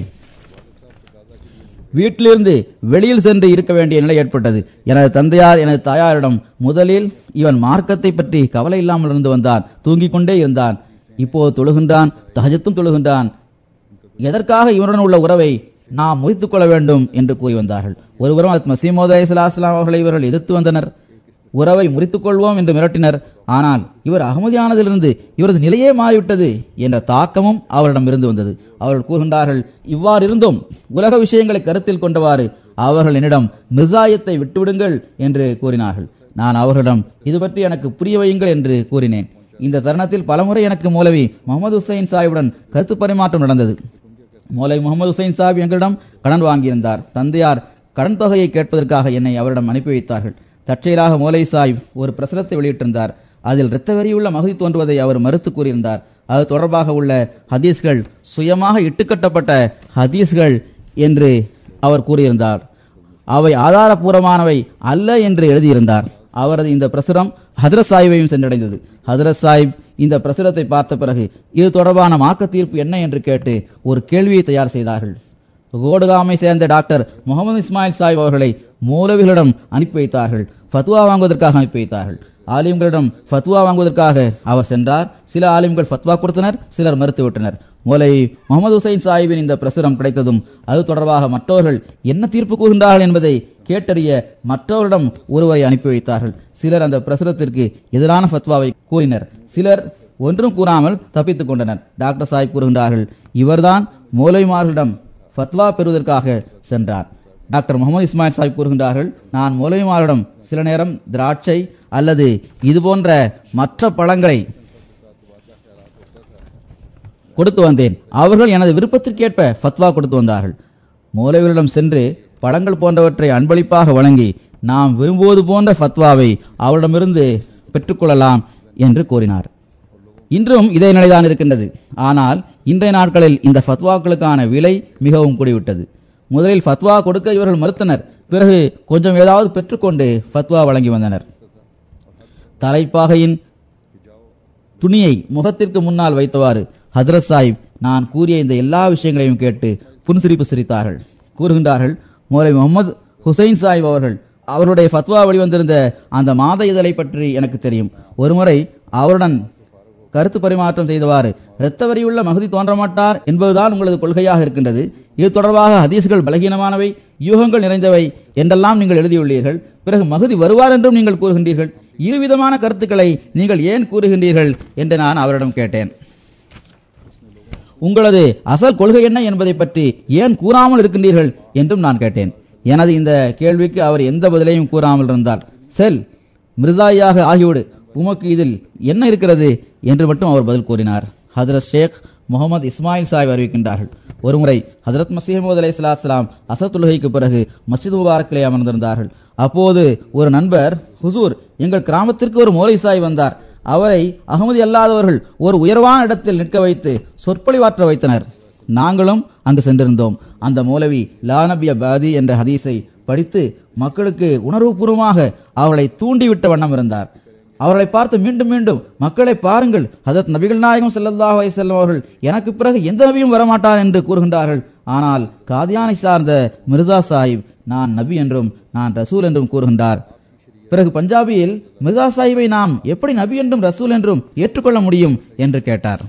வீட்டிலிருந்து வெளியில் சென்று இருக்க வேண்டிய நிலை ஏற்பட்டது எனது தந்தையார் எனது தாயாரிடம் முதலில் இவன் மார்க்கத்தை பற்றி கவலை இல்லாமல் இருந்து வந்தான் தூங்கிக் கொண்டே இருந்தான் இப்போது தொழுகின்றான் தஹஜத்தும் தொழுகின்றான் எதற்காக இவனுடன் உள்ள உறவை நாம் முறித்துக் கொள்ள வேண்டும் என்று கூறி வந்தார்கள் ஒருபுறம் அது மசீமோத் அலிஸ்லாம் அவர்களை இவர்கள் எதிர்த்து வந்தனர் உறவை முறித்துக் கொள்வோம் என்று மிரட்டினர் ஆனால் இவர் அகமதியானதிலிருந்து இவரது நிலையே மாறிவிட்டது என்ற தாக்கமும் அவரிடம் இருந்து வந்தது அவர்கள் கூறுகின்றார்கள் இவ்வாறு இருந்தும் உலக விஷயங்களை கருத்தில் கொண்டவாறு அவர்கள் என்னிடம் மிர்சாயத்தை விட்டுவிடுங்கள் என்று கூறினார்கள் நான் அவர்களிடம் இது பற்றி எனக்கு புரிய வையுங்கள் என்று கூறினேன் இந்த தருணத்தில் பலமுறை எனக்கு மௌலவி முகமது ஹுசைன் சாஹிபுடன் கருத்து பரிமாற்றம் நடந்தது மௌலவி முகமது ஹுசைன் சாஹிப் எங்களிடம் கடன் வாங்கியிருந்தார் தந்தையார் கடன் தொகையை கேட்பதற்காக என்னை அவரிடம் அனுப்பி வைத்தார்கள் தற்செயலாக மௌலை சாஹிப் ஒரு பிரசுரத்தை வெளியிட்டிருந்தார் அதில் இரத்த வெறியுள்ள மகுதி தோன்றுவதை அவர் மறுத்து கூறியிருந்தார் அது தொடர்பாக உள்ள ஹதீஸ்கள் சுயமாக இட்டுக்கட்டப்பட்ட ஹதீஸ்கள் என்று அவர் கூறியிருந்தார் அவை ஆதாரபூர்வமானவை அல்ல என்று எழுதியிருந்தார் அவரது இந்த பிரசுரம் ஹதரத் சாஹிபையும் சென்றடைந்தது ஹதரத் சாஹிப் இந்த பிரசுரத்தை பார்த்த பிறகு இது தொடர்பான மார்க்க தீர்ப்பு என்ன என்று கேட்டு ஒரு கேள்வியை தயார் செய்தார்கள் கோடுகாமை சேர்ந்த டாக்டர் முகமது இஸ்மாயில் சாஹிப் அவர்களை மூலவிகளிடம் அனுப்பி வைத்தார்கள் ஃபத்வா வாங்குவதற்காக அனுப்பி வைத்தார்கள் ஆலிம்களிடம் ஃபத்வா வாங்குவதற்காக அவர் சென்றார் சில ஆலிம்கள் ஃபத்வா கொடுத்தனர் சிலர் மறுத்துவிட்டனர் மூலை முகமது ஹுசைன் சாஹிபின் இந்த பிரசுரம் கிடைத்ததும் அது தொடர்பாக மற்றவர்கள் என்ன தீர்ப்பு கூறுகின்றார்கள் என்பதை கேட்டறிய மற்றவரிடம் ஒருவரை அனுப்பி வைத்தார்கள் சிலர் அந்த பிரசுரத்திற்கு எதிரான ஃபத்வாவை கூறினர் சிலர் ஒன்றும் கூறாமல் தப்பித்துக் கொண்டனர் டாக்டர் சாஹிப் கூறுகின்றார்கள் இவர்தான் மூலைமார்களிடம் ஃபத்வா பெறுவதற்காக சென்றார் டாக்டர் முகமது இஸ்மாயில் சாஹிப் கூறுகின்றார்கள் நான் மூலைமாரிடம் சில நேரம் திராட்சை அல்லது இது போன்ற மற்ற பழங்களை கொடுத்து வந்தேன் அவர்கள் எனது விருப்பத்திற்கேற்ப ஃபத்வா கொடுத்து வந்தார்கள் மூலவரிடம் சென்று பழங்கள் போன்றவற்றை அன்பளிப்பாக வழங்கி நாம் விரும்புவது போன்ற ஃபத்வாவை அவரிடமிருந்து பெற்றுக்கொள்ளலாம் என்று கூறினார் இன்றும் இதே நிலைதான் இருக்கின்றது ஆனால் இன்றைய நாட்களில் இந்த ஃபத்வாக்களுக்கான விலை மிகவும் கூடிவிட்டது முதலில் ஃபத்வா கொடுக்க இவர்கள் மறுத்தனர் பிறகு கொஞ்சம் ஏதாவது பெற்றுக்கொண்டு ஃபத்வா வழங்கி வந்தனர் தலைப்பாகையின் துணியை முகத்திற்கு முன்னால் வைத்தவாறு ஹதரத் சாஹிப் நான் கூறிய இந்த எல்லா விஷயங்களையும் கேட்டு புன்சிரிப்பு சிரித்தார்கள் கூறுகின்றார்கள் மோலை முகமது ஹுசைன் சாஹிப் அவர்கள் அவருடைய ஃபத்வா வெளிவந்திருந்த அந்த மாத இதழை பற்றி எனக்கு தெரியும் ஒருமுறை அவருடன் கருத்து பரிமாற்றம் செய்தவாறு இரத்த வரியுள்ள மகதி தோன்ற மாட்டார் என்பதுதான் உங்களது கொள்கையாக இருக்கின்றது இது தொடர்பாக ஹதீஸ்கள் பலகீனமானவை யூகங்கள் நிறைந்தவை என்றெல்லாம் நீங்கள் எழுதியுள்ளீர்கள் பிறகு மகுதி வருவார் என்றும் நீங்கள் கூறுகின்றீர்கள் இருவிதமான கருத்துக்களை நீங்கள் ஏன் கூறுகின்றீர்கள் என்று நான் அவரிடம் கேட்டேன் உங்களது அசல் கொள்கை என்ன என்பதை பற்றி ஏன் கூறாமல் இருக்கின்றீர்கள் என்றும் நான் கேட்டேன் எனது இந்த கேள்விக்கு அவர் எந்த பதிலையும் கூறாமல் இருந்தார் செல் மிர்சாயாக ஆகிவிடு உமக்கு இதில் என்ன இருக்கிறது என்று மட்டும் அவர் பதில் கூறினார் ஹதரத் ஷேக் முகமது இஸ்மாயில் சாஹிப் அறிவிக்கின்றார்கள் ஒருமுறை ஹதரத் மசீமது அலை சலாஸ்லாம் அசத் தொழுகைக்கு பிறகு மஸ்ஜித் முபாரக்கிலே அமர்ந்திருந்தார்கள் அப்போது ஒரு நண்பர் ஹுசூர் எங்கள் கிராமத்திற்கு ஒரு மோலை சாய் வந்தார் அவரை அகமதி அல்லாதவர்கள் ஒரு உயர்வான இடத்தில் நிற்க வைத்து சொற்பொழிவாற்ற வைத்தனர் நாங்களும் அங்கு சென்றிருந்தோம் அந்த மௌலவி லானபிய பாதி என்ற ஹதீஸை படித்து மக்களுக்கு உணர்வுபூர்வமாக அவர்களை தூண்டிவிட்ட வண்ணம் இருந்தார் அவர்களை பார்த்து மீண்டும் மீண்டும் மக்களை பாருங்கள் ஹதரத் நபிகள் நாயகம் ஸல்லல்லாஹு அலைஹி வஸல்லம் அவர்கள் எனக்கு பிறகு எந்த நபியும் வரமாட்டார் என்று கூறுகின்றார்கள் ஆனால் காதியானை சார்ந்த மிர்சா சாஹிப் நான் நபி என்றும் நான் ரசூல் என்றும் கூறுகின்றார் பிறகு பஞ்சாபியில் மிர்சா சாஹிபை நாம் எப்படி நபி என்றும் ரசூல் என்றும் ஏற்றுக்கொள்ள முடியும் என்று கேட்டார்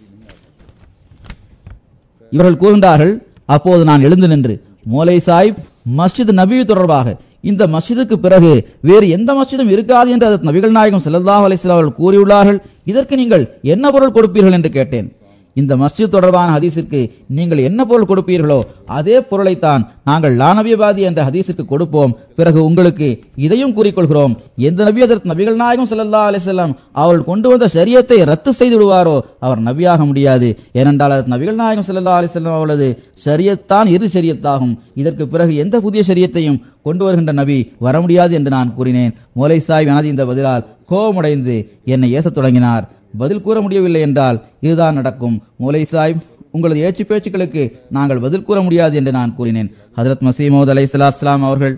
இவர்கள் கூறுகின்றார்கள் அப்போது நான் எழுந்து நின்று மோலை சாஹிப் மஸ்ஜித் நபி தொடர்பாக இந்த மஸ்ஜிதுக்கு பிறகு வேறு எந்த மஸ்ஜிதும் இருக்காது என்று அதற்கு நபிகள் நாயகம் ஸல்லல்லாஹு அலைஹி வஸல்லம் அவர்கள் கூறியுள்ளார்கள் இதற்கு நீங்கள் என்ன பொருள் கொடுப்பீர்கள் என்று கேட்டேன் இந்த மஸ்ஜித் தொடர்பான ஹதீஸிற்கு நீங்கள் என்ன பொருள் கொடுப்பீர்களோ அதே பொருளைத்தான் நாங்கள் லானபியபாதி என்ற ஹதீஸுக்கு கொடுப்போம் பிறகு உங்களுக்கு இதையும் கூறிக்கொள்கிறோம் எந்த நபி அதற்கு நபிகள் நாயகம் ஸல்லல்லாஹு அலைஹி வஸல்லம் அவர்கள் கொண்டு வந்த ஷரியத்தை ரத்து செய்து விடுவாரோ அவர் நபியாக முடியாது ஏனென்றால் அதற்கு நபிகள் நாயகம் ஸல்லல்லாஹு அலைஹி வஸல்லம் அவர்களது ஷரியத்தான் இறுதி ஷரியத்தாகும் இதற்கு பிறகு எந்த புதிய ஷரியத்தையும் கொண்டு வருகின்ற நபி வர முடியாது என்று நான் கூறினேன் மோலை சாஹிப் எனது இந்த பதிலால் கோபமடைந்து என்னை ஏசத் தொடங்கினார் பதில் கூற முடியவில்லை என்றால் இதுதான் நடக்கும் மோலை சாஹிப் உங்களது ஏச்சு பேச்சுக்களுக்கு நாங்கள் பதில் கூற முடியாது என்று நான் கூறினேன் ஹதரத் மசீமோத் அலை சலாஸ்லாம் அவர்கள்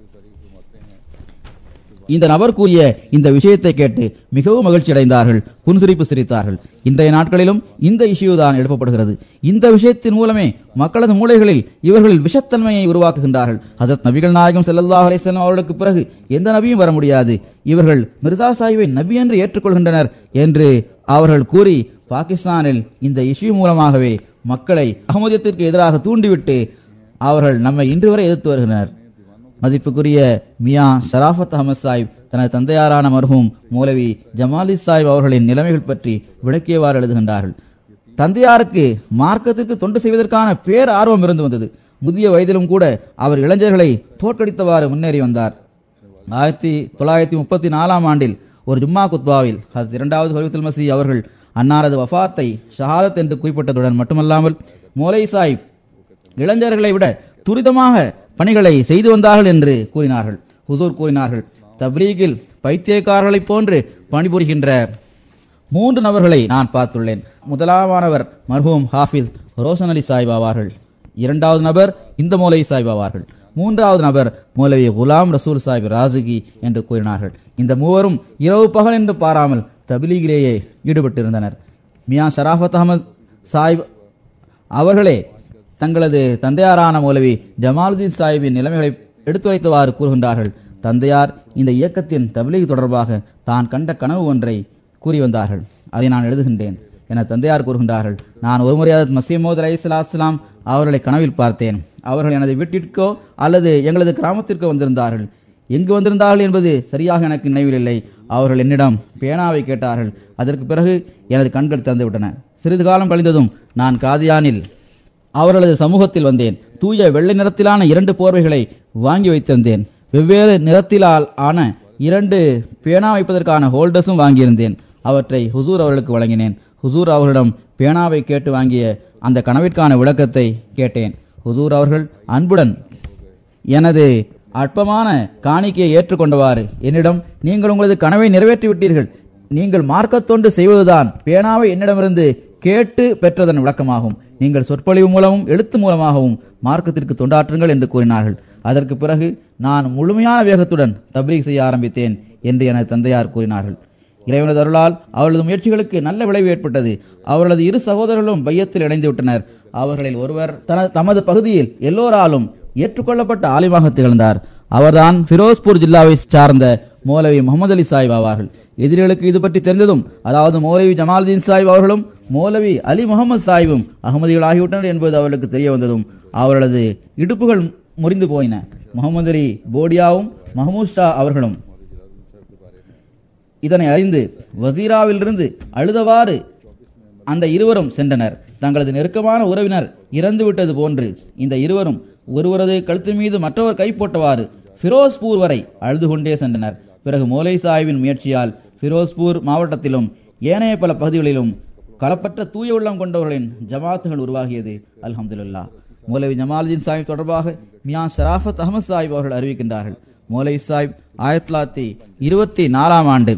இந்த நபர் கூறிய இந்த விஷயத்தை கேட்டு மிகவும் மகிழ்ச்சி அடைந்தார்கள் புன்சிரிப்பு சிரித்தார்கள் இன்றைய நாட்களிலும் இந்த இஷ்யூ தான் எழுப்பப்படுகிறது இந்த விஷயத்தின் மூலமே மக்களது மூளைகளில் இவர்களில் விஷத்தன்மையை உருவாக்குகின்றார்கள் ஹசரத் நபிகள் நாயகம் ஸல்லல்லாஹு அலைஹி வஸல்லம் அவர்களுக்கு பிறகு எந்த நபியும் வர முடியாது இவர்கள் மிர்சா சாஹிபை நபி என்று ஏற்றுக்கொள்கின்றனர் என்று அவர்கள் கூறி பாகிஸ்தானில் இந்த இஷ்யூ மூலமாகவே மக்களை அகமதியத்திற்கு எதிராக தூண்டிவிட்டு அவர்கள் நம்மை இன்று வரை எதிர்த்து வருகின்றனர் மதிப்புக்குரிய மியா ஷராஃபத் அகமது சாஹிப் தனது தந்தையாரான மர்ஹூம் மௌலவி ஜமாலி சாஹிப் அவர்களின் நிலைமைகள் பற்றி விளக்கியவாறு எழுதுகின்றார்கள் தந்தையாருக்கு மார்க்கத்திற்கு தொண்டு செய்வதற்கான பேர் ஆர்வம் இருந்து வந்தது முதிய வயதிலும் கூட அவர் இளைஞர்களை தோற்கடித்தவாறு முன்னேறி வந்தார் ஆயிரத்தி தொள்ளாயிரத்தி முப்பத்தி நாலாம் ஆண்டில் ஒரு ஜும்மா குத்பாவில் அது இரண்டாவது ஹலிஃபுல் மசி அவர்கள் அன்னாரது வஃபாத்தை ஷஹாதத் என்று குறிப்பிட்டதுடன் மட்டுமல்லாமல் மோலை சாஹிப் இளைஞர்களை விட துரிதமாக பணிகளை செய்து வந்தார்கள் என்று கூறினார்கள் ஹுசூர் கூறினார்கள் தப்லீகில் பைத்தியக்காரர்களைப் போன்று பணிபுரிகின்ற மூன்று நபர்களை நான் பார்த்துள்ளேன் முதலாமானவர் மர்ஹூம் ஹாஃபிஸ் ரோஷன் அலி சாஹிப் ஆவார்கள் இரண்டாவது நபர் இந்த மௌலவி சாஹிப் ஆவார்கள் மூன்றாவது நபர் மௌலவி குலாம் ரசூல் சாஹிப் ராசிகி என்று கூறினார்கள் இந்த மூவரும் இரவு பகல் என்று பாராமல் தபிலீகிலேயே ஈடுபட்டிருந்தனர் மியா ஷராஃபத் அகமது சாஹிப் அவர்களே தங்களது தந்தையாரான மௌலவி ஜமாலுதீன் சாஹிப்பின் நிலைமைகளை எடுத்துரைத்தவாறு கூறுகின்றார்கள் தந்தையார் இந்த இயக்கத்தின் தபிலீக் தொடர்பாக தான் கண்ட கனவு ஒன்றை கூறி வந்தார்கள் அதை நான் எழுதுகின்றேன் என தந்தையார் கூறுகின்றார்கள் நான் ஒருமுறை ஹஜரத் மசீமோத் அலை இஸ்லாம் அவர்களை கனவில் பார்த்தேன் அவர்கள் எனது வீட்டிற்கோ அல்லது எங்களது கிராமத்திற்கோ வந்திருந்தார்கள் எங்கு வந்திருந்தார்கள் என்பது சரியாக எனக்கு நினைவில் இல்லை அவர்கள் என்னிடம் பேனாவை கேட்டார்கள் அதற்கு பிறகு எனது கண்கள் திறந்துவிட்டன சிறிது காலம் கழிந்ததும் நான் காதியானில் அவர்களது சமூகத்தில் வந்தேன் தூய வெள்ளை நிறத்திலான இரண்டு போர்வைகளை வாங்கி வைத்திருந்தேன் வெவ்வேறு நிறத்திலால் ஆன இரண்டு பேனா வைப்பதற்கான ஹோல்டர்ஸும் வாங்கியிருந்தேன் அவற்றை ஹுசூர் அவர்களுக்கு வழங்கினேன் ஹுசூர் அவர்களிடம் பேனாவை கேட்டு வாங்கிய அந்த கனவிற்கான விளக்கத்தை கேட்டேன் ஹுசூர் அவர்கள் அன்புடன் எனது அற்பமான காணிக்கையை ஏற்றுக்கொண்டவாறு என்னிடம் நீங்கள் உங்களது கனவை நிறைவேற்றி விட்டீர்கள் நீங்கள் மார்க்கத்தொண்டு செய்வதுதான் பேனாவை என்னிடமிருந்து கேட்டு பெற்றதன் விளக்கமாகும் நீங்கள் சொற்பொழிவு மூலமும் எழுத்து மூலமாகவும் மார்க்கத்திற்கு தொண்டாற்றுங்கள் என்று கூறினார்கள் அதற்கு பிறகு நான் முழுமையான வேகத்துடன் தப்லீக் செய்ய ஆரம்பித்தேன் என்று எனது தந்தையார் கூறினார்கள் இறைவனது அருளால் அவர்களது முயற்சிகளுக்கு நல்ல விளைவு ஏற்பட்டது அவர்களது இரு சகோதரர்களும் பையத்தில் இணைந்து விட்டனர் அவர்களில் ஒருவர் தனது தமது பகுதியில் எல்லோராலும் ஏற்றுக்கொள்ளப்பட்ட ஆலிமாக திகழ்ந்தார் அவர்தான் ஃபிரோஸ்பூர் ஜில்லாவை சார்ந்த மௌலவி முகமது அலி சாஹிப் ஆவார்கள் எதிரிகளுக்கு இது பற்றி தெரிந்ததும் அதாவது மௌலவி ஜமாலுதீன் சாஹிப் அவர்களும் மௌலவி அலி முகமது சாஹிபும் அகமதிகள் ஆகிவிட்டனர் என்பது அவர்களுக்கு தெரிய வந்ததும் அவர்களது இடுப்புகள் முறிந்து போயின முகமது அலி போடியாவும் மஹமூத் ஷா அவர்களும் இதனை அறிந்து வசீராவிலிருந்து அழுதவாறு அந்த இருவரும் சென்றனர் தங்களது நெருக்கமான உறவினர் இறந்து விட்டது போன்று இந்த இருவரும் ஒருவரது கழுத்து மீது மற்றவர் கை போட்டவாறு ஃபிரோஸ்பூர் வரை அழுது கொண்டே சென்றனர் பிறகு மோலை சாஹிபின் முயற்சியால் ஃபிரோஸ்பூர் மாவட்டத்திலும் ஏனைய பல பகுதிகளிலும் களப்பற்ற தூய உள்ளம் கொண்டவர்களின் ஜமாத்துகள் உருவாகியது அல்ஹம்துலில்லாஹ் மௌலவி ஜமாலுதீன் சாஹிப் தொடர்பாக மியா ஷராஃபத் அகமது சாஹிப் அவர்கள் அறிவிக்கின்றார்கள் மௌலவி சாஹிப் ஆயிரத்தி தொள்ளாயிரத்தி இருபத்தி நாலாம் ஆண்டு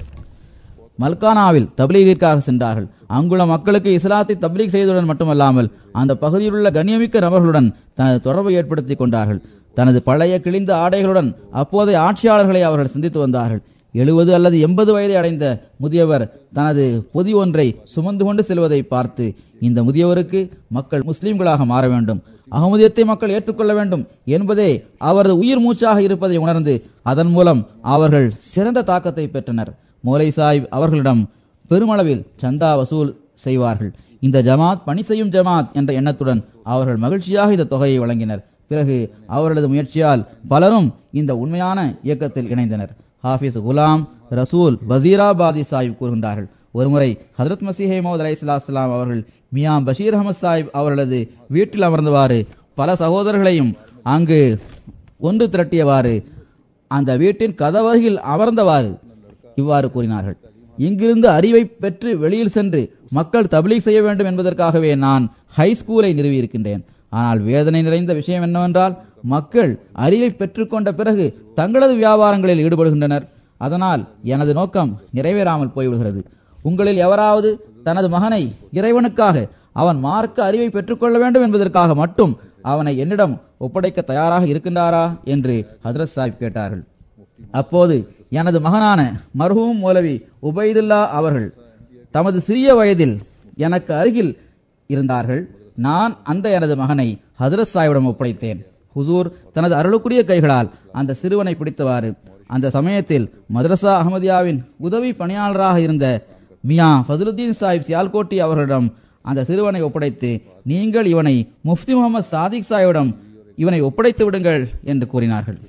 மல்கானாவில் தப்லீகிற்காக சென்றார்கள் அங்குள்ள மக்களுக்கு இஸ்லாத்தை தப்லீக் செய்ததுடன் மட்டுமல்லாமல் அந்த பகுதியில் உள்ள கண்ணியமிக்க நபர்களுடன் தனது தொடர்பை ஏற்படுத்திக் கொண்டார்கள் தனது பழைய கிழிந்த ஆடைகளுடன் அப்போதைய ஆட்சியாளர்களை அவர்கள் சிந்தித்து வந்தார்கள் எழுபது அல்லது எண்பது வயதை அடைந்த முதியவர் தனது பொதி ஒன்றை சுமந்து கொண்டு செல்வதை பார்த்து இந்த முதியவருக்கு மக்கள் முஸ்லிம்களாக மாற வேண்டும் அகமதியத்தை மக்கள் ஏற்றுக்கொள்ள வேண்டும் என்பதே அவரது உயிர் மூச்சாக இருப்பதை உணர்ந்து அதன் மூலம் அவர்கள் சிறந்த தாக்கத்தை பெற்றனர் மோலை சாஹிப் அவர்களிடம் பெருமளவில் சந்தா வசூல் செய்வார்கள் இந்த ஜமாத் பணி செய்யும் ஜமாத் என்ற எண்ணத்துடன் அவர்கள் மகிழ்ச்சியாக இந்த தொகையை வழங்கினர் பிறகு அவர்களது முயற்சியால் பலரும் இந்த உண்மையான இயக்கத்தில் இணைந்தனர் ஹாஃபிஸ் குலாம் ரசூல் வசீராபாதி சாஹிப் கூறுகின்றார்கள் ஒருமுறை ஹதரத் மசீஹே மோத் அலை சலாஸ்லாம் அவர்கள் மியா பஷீர் அஹமத் சாஹிப் அவர்களது வீட்டில் அமர்ந்தவாறு பல சகோதரர்களையும் அங்கு ஒன்று திரட்டியவாறு அந்த வீட்டின் கதவருகில் அமர்ந்தவாறு இவ்வாறு கூறினார்கள் இங்கிருந்து அறிவை பெற்று வெளியில் சென்று மக்கள் தபிலீக் செய்ய வேண்டும் என்பதற்காகவே நான் ஹை ஸ்கூலை நிறுவியிருக்கின்றேன் ஆனால் வேதனை நிறைந்த விஷயம் என்னவென்றால் மக்கள் அறிவை பெற்றுக்கொண்ட பிறகு தங்களது வியாபாரங்களில் ஈடுபடுகின்றனர் அதனால் எனது நோக்கம் நிறைவேறாமல் போய்விடுகிறது உங்களில் எவராவது தனது மகனை இறைவனுக்காக அவன் மார்க்க அறிவை பெற்றுக்கொள்ள வேண்டும் என்பதற்காக மட்டும் அவனை என்னிடம் ஒப்படைக்க தயாராக இருக்கின்றாரா என்று ஹதரத் சாஹிப் கேட்டார்கள் அப்போது எனது மகனான மர்ஹூம் மௌலவி உபைதுல்லா அவர்கள் தமது சிறிய வயதில் எனக்கு அருகில் இருந்தார்கள் நான் அந்த எனது மகனை ஹதரத் சாஹிபிடம் ஒப்படைத்தேன் ஹுசூர் தனது அருளுக்குரிய கைகளால் அந்த சிறுவனை பிடித்தவாறு அந்த சமயத்தில் மദ്രസா அஹமதியாவின் உதவி பணியாளராக இருந்த மியா ஃபதுலுத்தீன் சாஹிப் சியால்கோட்டி அவர்களிடம் அந்த சிறுவனை ஒப்படைத்து நீங்கள் இவனை முஃப்தி முகமது சாதிக் சாஹிபிடம் இவனை ஒப்படைத்து விடுங்கள் என்று கூறினார்கள்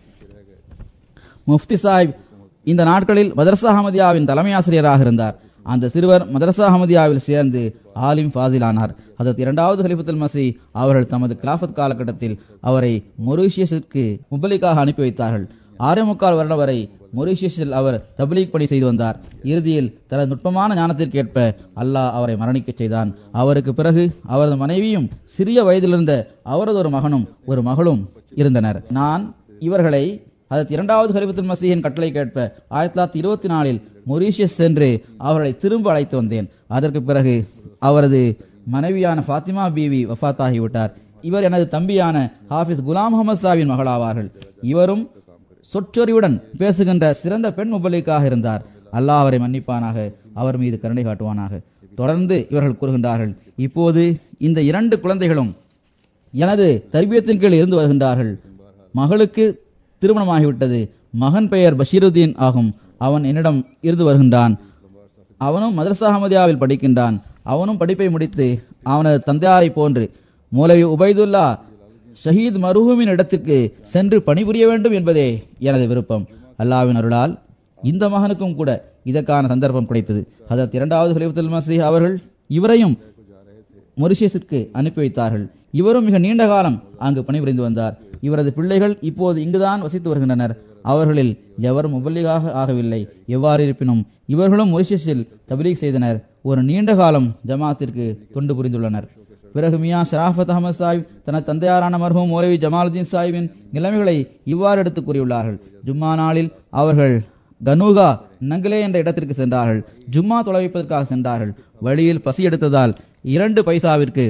முஃப்தி சாஹிப் இந்த நாட்களில் மதரசா அஹமதியாவின் தலைமை ஆசிரியராக இருந்தார் அந்த சிறுவர் மதரசா அஹமதியாவில் சேர்ந்து ஆலிம் ஃபாசில் ஆனார் அதற்கு இரண்டாவது ஹலிஃபத்துல் மசி அவர்கள் தமது கிலாஃபத் காலகட்டத்தில் அவரை மொரீஷியஸிற்கு முபலிக்காக அனுப்பி வைத்தார்கள் ஆறே முக்கால் வருடம் வரை மொரீஷியஸில் அவர் தப்லீக் பணி செய்து வந்தார் இறுதியில் தனது நுட்பமான ஞானத்திற்கேற்ப அல்லாஹ் அவரை மரணிக்கச் செய்தான் அவருக்கு பிறகு அவரது மனைவியும் சிறிய வயதிலிருந்த அவரது ஒரு மகனும் ஒரு மகளும் இருந்தனர் நான் இவர்களை அதற்கு இரண்டாவது ஹலிபத்துல் மசீஹின் கட்டளை கேட்ப ஆயிரத்தி தொள்ளாயிரத்தி இருபத்தி நாலில் மொரீஷியஸ் சென்று அவர்களை திரும்ப அழைத்து வந்தேன் அதற்கு பிறகு அவரது மனைவியான ஃபாத்திமா பீவி வஃபாத்தாகிவிட்டார் இவர் எனது தம்பியான ஹாஃபிஸ் குலாம் முகமது சாவின் மகளாவார்கள் இவரும் சொற்றொறிவுடன் பேசுகின்ற சிறந்த பெண் முபலிக்காக இருந்தார் அல்லாஹ் அவரை மன்னிப்பானாக அவர் மீது கருணை காட்டுவானாக தொடர்ந்து இவர்கள் கூறுகின்றார்கள் இப்போது இந்த இரண்டு குழந்தைகளும் எனது தர்பியத்தின் கீழ் இருந்து வருகின்றார்கள் மகளுக்கு திருமணமாகிவிட்டது மகன் பெயர் பஷீருதீன் ஆகும் அவன் என்னிடம் இருந்து வருகின்றான் அவனும் மதரசா அஹமதியாவில் படிக்கின்றான் அவனும் படிப்பை முடித்து அவனது தந்தையாரை போன்று மூலவி உபைதுல்லா ஷஹீத் மருஹூமின் இடத்திற்கு சென்று பணிபுரிய வேண்டும் என்பதே எனது விருப்பம் அல்லாவின் அருளால் இந்த மகனுக்கும் கூட இதற்கான சந்தர்ப்பம் கிடைத்தது அதற்கு இரண்டாவது ஹலிஃபத்துல் மசீஹ் அவர்கள் இவரையும் மொரிஷியஸிற்கு அனுப்பி வைத்தார்கள் இவரும் மிக நீண்ட காலம் அங்கு பணிபுரிந்து வந்தார் இவரது பிள்ளைகள் இப்போது இங்குதான் வசித்து வருகின்றனர் அவர்களில் எவரும் முபல்லிகாக ஆகவில்லை எவ்வாறு இருப்பினும் இவர்களும் மொரிஷியஸில் தப்லீக் செய்தனர் ஒரு நீண்ட காலம் ஜமாத்திற்கு தொண்டு புரிந்துள்ளனர் பிறகு மியா ஷராஃபத் அகமது சாஹிப் தனது தந்தையாரான மர்ஹூம் மௌலவி ஜமாலுதீன் சாஹிபின் நிலைமைகளை இவ்வாறு எடுத்துக் கூறியுள்ளார்கள் ஜும்மா நாளில் அவர்கள் கனூகா நங்கலே என்ற இடத்திற்கு சென்றார்கள் ஜும்மா தொலைவிப்பதற்காக சென்றார்கள் வழியில் பசி எடுத்ததால் இரண்டு பைசாவிற்கு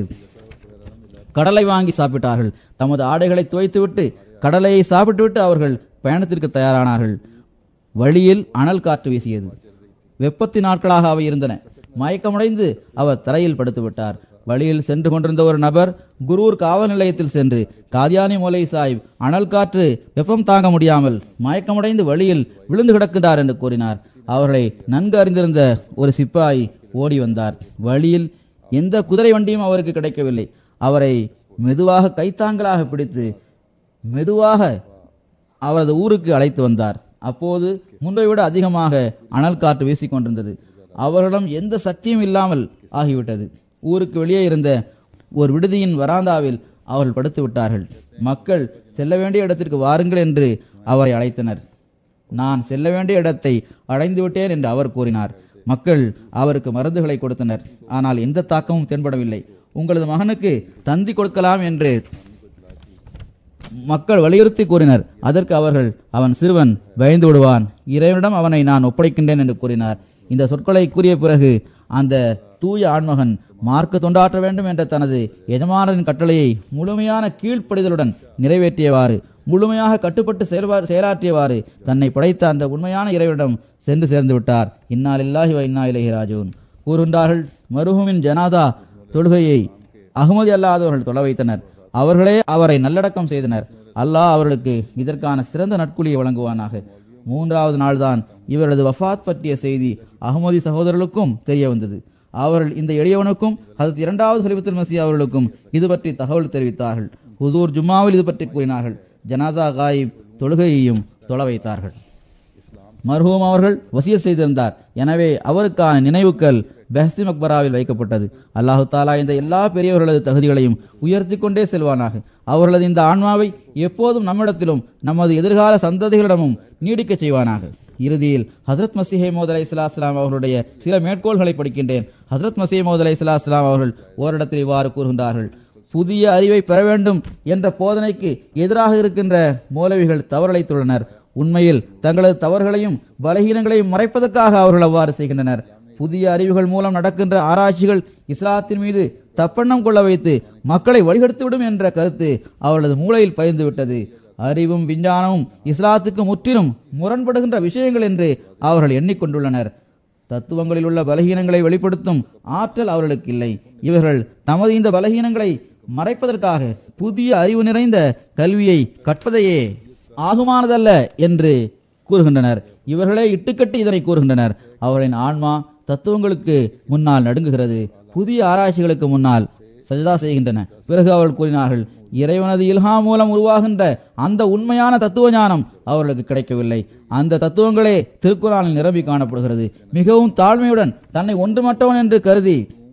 கடலை வாங்கி சாப்பிட்டார்கள் தமது ஆடைகளை துவைத்துவிட்டு கடலையை சாப்பிட்டுவிட்டு அவர்கள் பயணத்திற்கு தயாரானார்கள் வழியில் அனல் காற்று வீசியது வெப்பத்தின் நாட்களாக அவை இருந்தன மயக்கமடைந்து அவர் தரையில் படுத்து விட்டார் வழியில் சென்று கொண்டிருந்த ஒரு நபர் குரூர் காவல் நிலையத்தில் சென்று காதியானி மொலை சாஹிப் அனல் காற்று வெப்பம் தாங்க முடியாமல் மயக்கமடைந்து வழியில் விழுந்து கிடக்கின்றார் என்று கூறினார் அவர்களை நன்கு அறிந்திருந்த ஒரு சிப்பாய் ஓடி வந்தார் வழியில் எந்த குதிரை வண்டியும் அவருக்கு கிடைக்கவில்லை அவரை மெதுவாக கைத்தாங்கலாக பிடித்து மெதுவாக அவரது ஊருக்கு அழைத்து வந்தார் அப்போது முன்பை விட அதிகமாக அனல் காற்று வீசிக் கொண்டிருந்தது அவர்களிடம் எந்த சக்தியும் இல்லாமல் ஆகிவிட்டது ஊருக்கு வெளியே இருந்த ஒரு விடுதியின் வராந்தாவில் அவர்கள் படுத்து விட்டார்கள் மக்கள் செல்ல வேண்டிய இடத்திற்கு வாருங்கள் என்று அவரை அழைத்தனர் நான் செல்ல வேண்டிய இடத்தை அடைந்து விட்டேன் என்று அவர் கூறினார் மக்கள் அவருக்கு மருந்துகளை கொடுத்தனர் ஆனால் எந்த தாக்கமும் தென்படவில்லை உங்களது மகனுக்கு தந்தி கொடுக்கலாம் என்று மக்கள் வலியுறுத்தி கூறினர் அதற்கு அவர்கள் அவன் சிறுவன் பயந்து விடுவான் இறைவனிடம் அவனை நான் ஒப்படைக்கின்றேன் என்று கூறினார் இந்த சொற்களை கூறிய பிறகு அந்த தூய ஆண்மகன் மார்க்க தொண்டாற்ற வேண்டும் என்ற தனது எஜமானரின் கட்டளையை முழுமையான கீழ்ப்படிதலுடன் நிறைவேற்றியவாறு முழுமையாக கட்டுப்பட்டு செயல்பா செயலாற்றியவாறு தன்னை படைத்த அந்த உண்மையான இறைவனிடம் சென்று சேர்ந்து விட்டார் இன்னாலில்லாஹி வ இன்னா இலைஹி ராஜூன் கூறுகின்றார்கள் மருஹுமின் ஜனாதா தொழுகையை அகமதி அல்லாதவர்கள் தொலை வைத்தனர் அவர்களே அவரை நல்லடக்கம் செய்தனர் அல்லாஹ் அவர்களுக்கு இதற்கான சிறந்த நட்குழியை வழங்குவானாக மூன்றாவது நாள்தான் இவரது வஃபாத் பற்றிய செய்தி அகமதி சகோதரர்களுக்கும் தெரிய வந்தது அவர்கள் இந்த எளியவனுக்கும் அதற்கு இரண்டாவது ஹலிபத்துல் மசி அவர்களுக்கும் இது பற்றி தகவல் தெரிவித்தார்கள் ஹுதூர் ஜும்மாவில் இது பற்றி கூறினார்கள் ஜனாதா காயிப் தொழுகையையும் தொலை வைத்தார்கள் மர்ஹூம் அவர்கள் வசிய செய்திருந்தார் எனவே அவருக்கான நினைவுக்கள் பெஹஸ்தி மக்பராவில் வைக்கப்பட்டது அல்லாஹு தாலா இந்த எல்லா பெரியவர்களது தகுதிகளையும் உயர்த்தி கொண்டே செல்வானாக அவர்களது இந்த ஆன்மாவை எப்போதும் நம்மிடத்திலும் நமது எதிர்கால சந்ததிகளிடமும் நீடிக்கச் செய்வானாக இறுதியில் ஹசரத் மசீஹே மோத் அலை இஸ்லாம் அவர்களுடைய சில மேற்கோள்களை படிக்கின்றேன் ஹசரத் மசீஹ் மோத் அலை இஸ்லாம் அவர்கள் ஓரிடத்தில் இவ்வாறு கூறுகின்றார்கள் புதிய அறிவை பெற வேண்டும் என்ற போதனைக்கு எதிராக இருக்கின்ற மௌலவிகள் தவறளித்துள்ளனர் உண்மையில் தங்களது தவறுகளையும் பலகீனங்களையும் மறைப்பதற்காக அவர்கள் அவ்வாறு செய்கின்றனர் புதிய அறிவுகள் மூலம் நடக்கின்ற ஆராய்ச்சிகள் இஸ்லாத்தின் மீது தப்பெண்ணம் கொள்ள வைத்து மக்களை வழிகெடுத்துவிடும் என்ற கருத்து அவர்களது மூளையில் பயந்து விட்டது அறிவும் விஞ்ஞானமும் இஸ்லாத்துக்கு முற்றிலும் முரண்படுகின்ற விஷயங்கள் என்று அவர்கள் எண்ணிக்கொண்டுள்ளனர் தத்துவங்களில் உள்ள பலகீனங்களை வெளிப்படுத்தும் ஆற்றல் அவர்களுக்கு இல்லை இவர்கள் தமது இந்த பலகீனங்களை மறைப்பதற்காக புதிய அறிவு நிறைந்த கல்வியை கற்பதையே ஆகுமானதல்ல என்று கூறுகின்றனர் இவர்களே இட்டுக்கட்டி இதனை கூறுகின்றனர் அவர்களின் ஆன்மா தத்துவங்களுக்கு முன்னால் நடுங்குகிறது புதிய ஆராய்ச்சிகளுக்கு முன்னால் சஜதா செய்கின்றன பிறகு அவர்கள் கூறினார்கள் இறைவனது இல்ஹா மூலம் உருவாகின்ற அந்த உண்மையான தத்துவ ஞானம் அவர்களுக்கு கிடைக்கவில்லை அந்த தத்துவங்களே திருக்குறானில் நிரம்பி காணப்படுகிறது மிகவும் தாழ்மையுடன் தன்னை ஒன்றுமட்டவன் என்று கருதி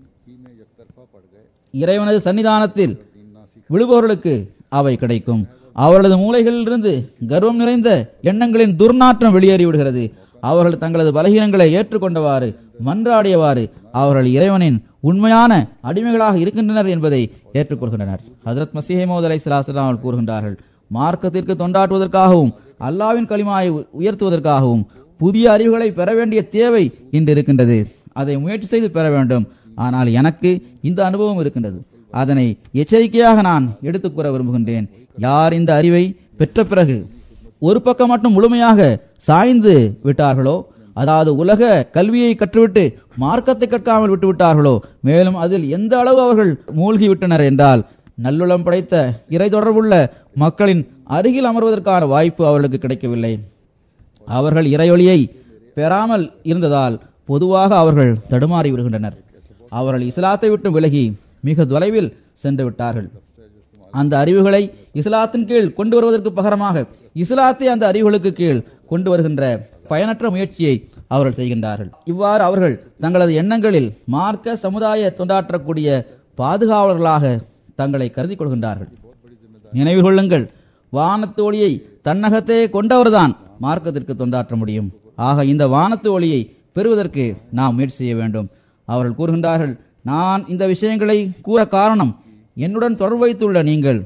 இறைவனது சன்னிதானத்தில் விழுபவர்களுக்கு அவை கிடைக்கும் அவர்களது மூளைகளிலிருந்து கர்வம் நிறைந்த எண்ணங்களின் துர்நாற்றம் வெளியேறி விடுகிறது அவர்கள் தங்களது பலகீனங்களை ஏற்றுக்கொண்டவாறு மன்றாடியவாறு அவர்கள் இறைவனின் உண்மையான அடிமைகளாக இருக்கின்றனர் என்பதை ஏற்றுக்கொள்கின்றனர் ஹசரத் மசீஹமோத் அலை சலாசலாம் கூறுகின்றார்கள் மார்க்கத்திற்கு தொண்டாற்றுவதற்காகவும் அல்லாவின் களிமாயை உயர்த்துவதற்காகவும் புதிய அறிவுகளை பெற வேண்டிய தேவை இன்று இருக்கின்றது அதை முயற்சி செய்து பெற வேண்டும் ஆனால் எனக்கு இந்த அனுபவம் இருக்கின்றது அதனை எச்சரிக்கையாக நான் எடுத்துக் கூற விரும்புகின்றேன் யார் இந்த அறிவை பெற்ற பிறகு ஒரு பக்கம் மட்டும் முழுமையாக சாய்ந்து விட்டார்களோ அதாவது உலக கல்வியை கற்றுவிட்டு மார்க்கத்தை கற்காமல் விட்டு விட்டார்களோ மேலும் அதில் எந்த அளவு அவர்கள் மூழ்கி விட்டனர் என்றால் நல்லுளம் படைத்த இறை தொடர்புள்ள மக்களின் அருகில் அமர்வதற்கான வாய்ப்பு அவர்களுக்கு கிடைக்கவில்லை அவர்கள் இறையொளியை பெறாமல் இருந்ததால் பொதுவாக அவர்கள் தடுமாறி விடுகின்றனர் அவர்கள் இஸ்லாத்தை விட்டு விலகி மிக தொலைவில் சென்று விட்டார்கள் அந்த அறிவுகளை இஸ்லாத்தின் கீழ் கொண்டு வருவதற்கு பகரமாக இஸ்லாத்தை அந்த அறிவுகளுக்கு கீழ் கொண்டு வருகின்ற பயனற்ற முயற்சியை அவர்கள் செய்கின்றார்கள் இவ்வாறு அவர்கள் தங்களது எண்ணங்களில் மார்க்க சமுதாய தொண்டாற்றக்கூடிய பாதுகாவலர்களாக தங்களை கருதிக் கொள்கின்றார்கள் நினைவு கொள்ளுங்கள் வானத்து ஒளியை தன்னகத்தே கொண்டவர்தான் மார்க்கத்திற்கு தொண்டாற்ற முடியும் ஆக இந்த வானத்து ஒளியை பெறுவதற்கு நாம் முயற்சி செய்ய வேண்டும் அவர்கள் கூறுகின்றார்கள் நான் இந்த விஷயங்களை கூற காரணம் என்னுடன் தொடர்பு வைத்துள்ள நீங்கள்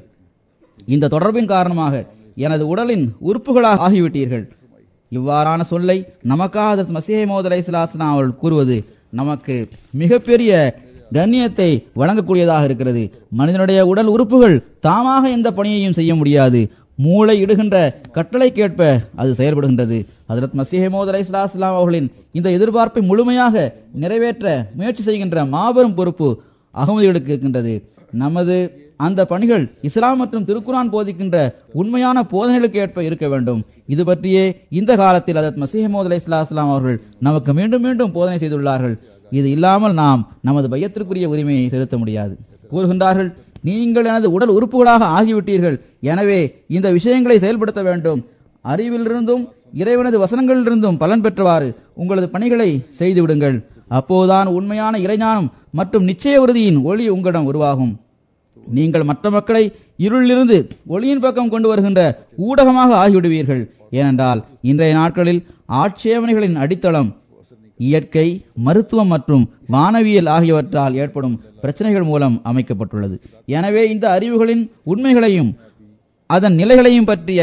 இந்த தொடர்பின் காரணமாக எனது உடலின் உறுப்புகளாக ஆகிவிட்டீர்கள் இவ்வாறான சொல்லை நமக்காக ஹஜரத் மசீஹ் மோத் அலைஹிஸ்ஸலாம் அவர்கள் கூறுவது நமக்கு மிகப்பெரிய கண்ணியத்தை வழங்கக்கூடியதாக இருக்கிறது மனிதனுடைய உடல் உறுப்புகள் தாமாக எந்த பணியையும் செய்ய முடியாது மூளை இடுகின்ற கட்டளைக்கேற்ப அது செயல்படுகின்றது ஹஜரத் மசீஹ் மோத் அலைஹிஸ்ஸலாம் அவர்களின் இந்த எதிர்பார்ப்பை முழுமையாக நிறைவேற்ற முயற்சி செய்கின்ற மாபெரும் பொறுப்பு அகமதிகளுக்கு இருக்கின்றது நமது அந்த பணிகள் இஸ்லாம் மற்றும் திருக்குரான் போதிக்கின்ற உண்மையான போதனைகளுக்கு ஏற்ப இருக்க வேண்டும் இது பற்றியே இந்த காலத்தில் அதத் மசீஹமோத் அலை இஸ்லாம் அவர்கள் நமக்கு மீண்டும் மீண்டும் போதனை செய்துள்ளார்கள் இது இல்லாமல் நாம் நமது பையத்திற்குரிய உரிமையை செலுத்த முடியாது கூறுகின்றார்கள் நீங்கள் எனது உடல் உறுப்புகளாக ஆகிவிட்டீர்கள் எனவே இந்த விஷயங்களை செயல்படுத்த வேண்டும் அறிவிலிருந்தும் இறைவனது வசனங்களிலிருந்தும் பலன் பெற்றவாறு உங்களது பணிகளை செய்து விடுங்கள் அப்போதுதான் உண்மையான இறைஞானம் மற்றும் நிச்சய உறுதியின் ஒளி உங்களிடம் உருவாகும் நீங்கள் மற்ற மக்களை இருளிலிருந்து ஒளியின் பக்கம் கொண்டு வருகின்ற ஊடகமாக ஆகிவிடுவீர்கள் ஏனென்றால் இன்றைய நாட்களில் ஆட்சேபனைகளின் அடித்தளம் இயற்கை மருத்துவம் மற்றும் வானவியல் ஆகியவற்றால் ஏற்படும் பிரச்சனைகள் மூலம் அமைக்கப்பட்டுள்ளது எனவே இந்த அறிவுகளின் உண்மைகளையும் அதன் நிலைகளையும் பற்றிய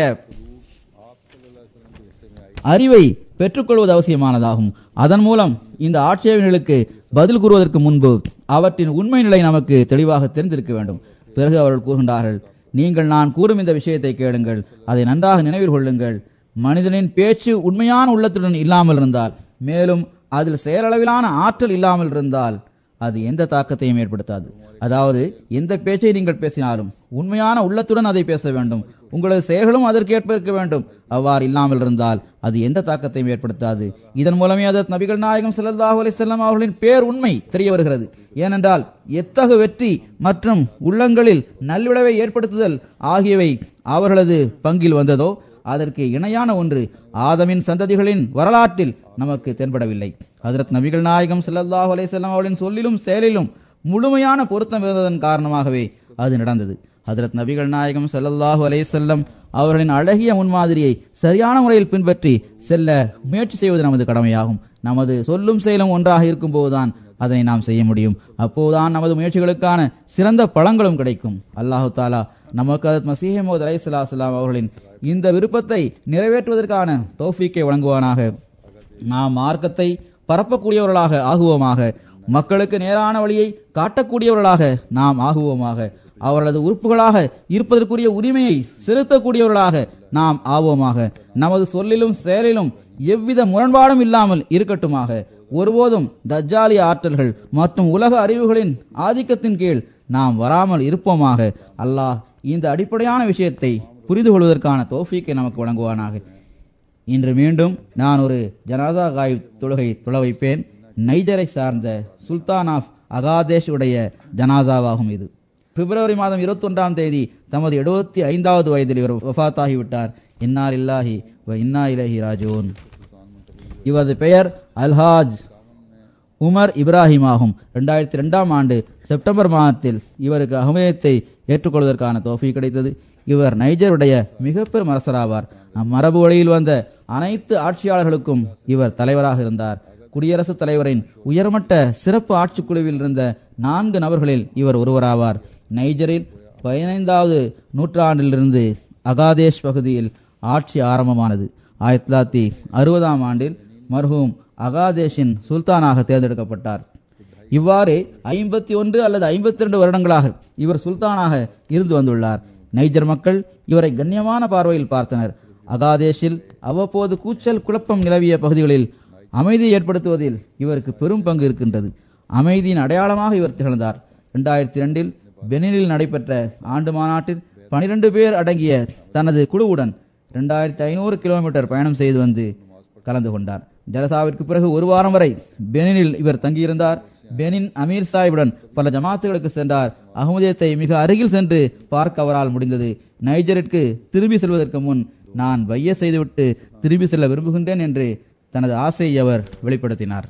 அறிவை பெற்றுக்கொள்வது அவசியமானதாகும் அதன் மூலம் இந்த ஆட்சேபனைகளுக்கு பதில் கூறுவதற்கு முன்பு அவற்றின் உண்மை நிலை நமக்கு தெளிவாக தெரிந்திருக்க வேண்டும் பிறகு அவர்கள் கூறுகின்றார்கள் நீங்கள் நான் கூறும் இந்த விஷயத்தை கேளுங்கள் அதை நன்றாக நினைவில் கொள்ளுங்கள் மனிதனின் பேச்சு உண்மையான உள்ளத்துடன் இல்லாமல் இருந்தால் மேலும் அதில் செயலளவிலான ஆற்றல் இல்லாமல் இருந்தால் அது எந்த தாக்கத்தையும் ஏற்படுத்தாது அதாவது எந்த பேச்சை நீங்கள் பேசினாலும் உண்மையான உள்ளத்துடன் அதை பேச வேண்டும் உங்களது செயல்களும் அதற்கேற்ப இருக்க வேண்டும் அவ்வாறு இல்லாமல் இருந்தால் அது எந்த தாக்கத்தையும் ஏற்படுத்தாது இதன் மூலமே அதற்கு நபிகள் நாயகம் ஸல்லல்லாஹு அலைஹி வஸல்லம் அவர்களின் பேர் உண்மை தெரிய வருகிறது ஏனென்றால் எத்தகு வெற்றி மற்றும் உள்ளங்களில் நல்விளைவை ஏற்படுத்துதல் ஆகியவை அவர்களது பங்கில் வந்ததோ அதற்கு இணையான ஒன்று ஆதமின் சந்ததிகளின் வரலாற்றில் நமக்கு தென்படவில்லை ஹஜரத் நபிகள் நாயகம் ஸல்லல்லாஹு அலைஹி வஸல்லம் அவர்களின் சொல்லிலும் செயலிலும் முழுமையான பொருத்தம் இருந்ததன் காரணமாகவே அது நடந்தது ஹஜரத் நபிகள் நாயகம் ஸல்லல்லாஹு அலைஹி வஸல்லம் அவர்களின் அழகிய முன்மாதிரியை சரியான முறையில் பின்பற்றி செல்ல முயற்சி செய்வது நமது கடமையாகும் நமது சொல்லும் செயலும் ஒன்றாக இருக்கும்போதுதான் அதனை நாம் செய்ய முடியும் அப்போதுதான் நமது முயற்சிகளுக்கான சிறந்த பலங்களும் கிடைக்கும் அல்லாஹு தாலா நமக்கு அதத் மசீஹமோத் அலை சலாம் அவர்களின் இந்த விருப்பத்தை நிறைவேற்றுவதற்கான தௌஃபீக்கை வழங்குவானாக நாம் மார்க்கத்தை பரப்பக்கூடியவர்களாக ஆகுவோமாக மக்களுக்கு நேரான வழியை காட்டக்கூடியவர்களாக நாம் ஆகுவோமாக அவர்களது உறுப்புகளாக இருப்பதற்குரிய உரிமையை செலுத்தக்கூடியவர்களாக நாம் ஆவோமாக நமது சொல்லிலும் செயலிலும் எவ்வித முரண்பாடும் இல்லாமல் இருக்கட்டுமாக ஒருபோதும் தஜ்ஜாலிய ஆற்றல்கள் மற்றும் உலக அறிவுகளின் ஆதிக்கத்தின் கீழ் நாம் வராமல் இருப்போமாக அல்லாஹ் இந்த அடிப்படையான விஷயத்தை புரிந்து கொள்வதற்கான தோஃபீக்கை நமக்கு வழங்குவானாக இன்று மீண்டும் நான் ஒரு ஜனாதா காய் தொழுகை தொழ வைப்பேன் நைஜரை சார்ந்த சுல்தான் ஆஃப் அகாதேஷ் உடைய ஜனாசாவாகும் இது பிப்ரவரி மாதம் இருபத்தொன்றாம் தேதி தமது எழுபத்தி ஐந்தாவது வயதில் இவர் வஃத்தாகிவிட்டார் இன்னார் இல்லாஹி வ இன்னா இலஹி ராஜூன் இவரது பெயர் அல்ஹாஜ் உமர் இப்ராஹிம் ஆகும் ரெண்டாயிரத்தி ரெண்டாம் ஆண்டு செப்டம்பர் மாதத்தில் இவருக்கு அகமயத்தை ஏற்றுக்கொள்வதற்கான தோஃபி கிடைத்தது இவர் நைஜருடைய மிகப்பெரும் அரசராவார் அம்மரபு வழியில் வந்த அனைத்து ஆட்சியாளர்களுக்கும் இவர் தலைவராக இருந்தார் குடியரசுத் தலைவரின் உயர்மட்ட சிறப்பு ஆட்சிக்குழுவில் இருந்த நான்கு நபர்களில் இவர் ஒருவராவார் நைஜரில் பதினைந்தாவது நூற்றாண்டிலிருந்து அகாதேஷ் பகுதியில் ஆட்சி ஆரம்பமானது ஆயிரத்தி தொள்ளாயிரத்தி அறுபதாம் ஆண்டில் மர்ஹூம் அகாதேஷின் சுல்தானாக தேர்ந்தெடுக்கப்பட்டார் இவ்வாறு ஐம்பத்தி ஒன்று அல்லது ஐம்பத்தி ரெண்டு வருடங்களாக இவர் சுல்தானாக இருந்து வந்துள்ளார் நைஜர் மக்கள் இவரை கண்ணியமான பார்வையில் பார்த்தனர் அகாதேஷில் அவ்வப்போது கூச்சல் குழப்பம் நிலவிய பகுதிகளில் அமைதியை ஏற்படுத்துவதில் இவருக்கு பெரும் பங்கு இருக்கின்றது அமைதியின் அடையாளமாக இவர் திகழ்ந்தார் இரண்டாயிரத்தி இரண்டில் பெனினில் நடைபெற்ற ஆண்டு மாநாட்டில் பனிரெண்டு பேர் அடங்கிய தனது குழுவுடன் இரண்டாயிரத்தி ஐநூறு கிலோமீட்டர் பயணம் செய்து வந்து கலந்து கொண்டார் ஜலசாவிற்கு பிறகு ஒரு வாரம் வரை பெனினில் இவர் தங்கியிருந்தார் பெனின் அமீர் சாஹிபுடன் பல ஜமாத்துகளுக்கு சென்றார் அகமதியத்தை மிக அருகில் சென்று பார்க்க அவரால் முடிந்தது நைஜருக்கு திரும்பி செல்வதற்கு முன் நான் வைய செய்துவிட்டு திரும்பி செல்ல விரும்புகின்றேன் என்று தனது ஆசையை அவர் வெளிப்படுத்தினார்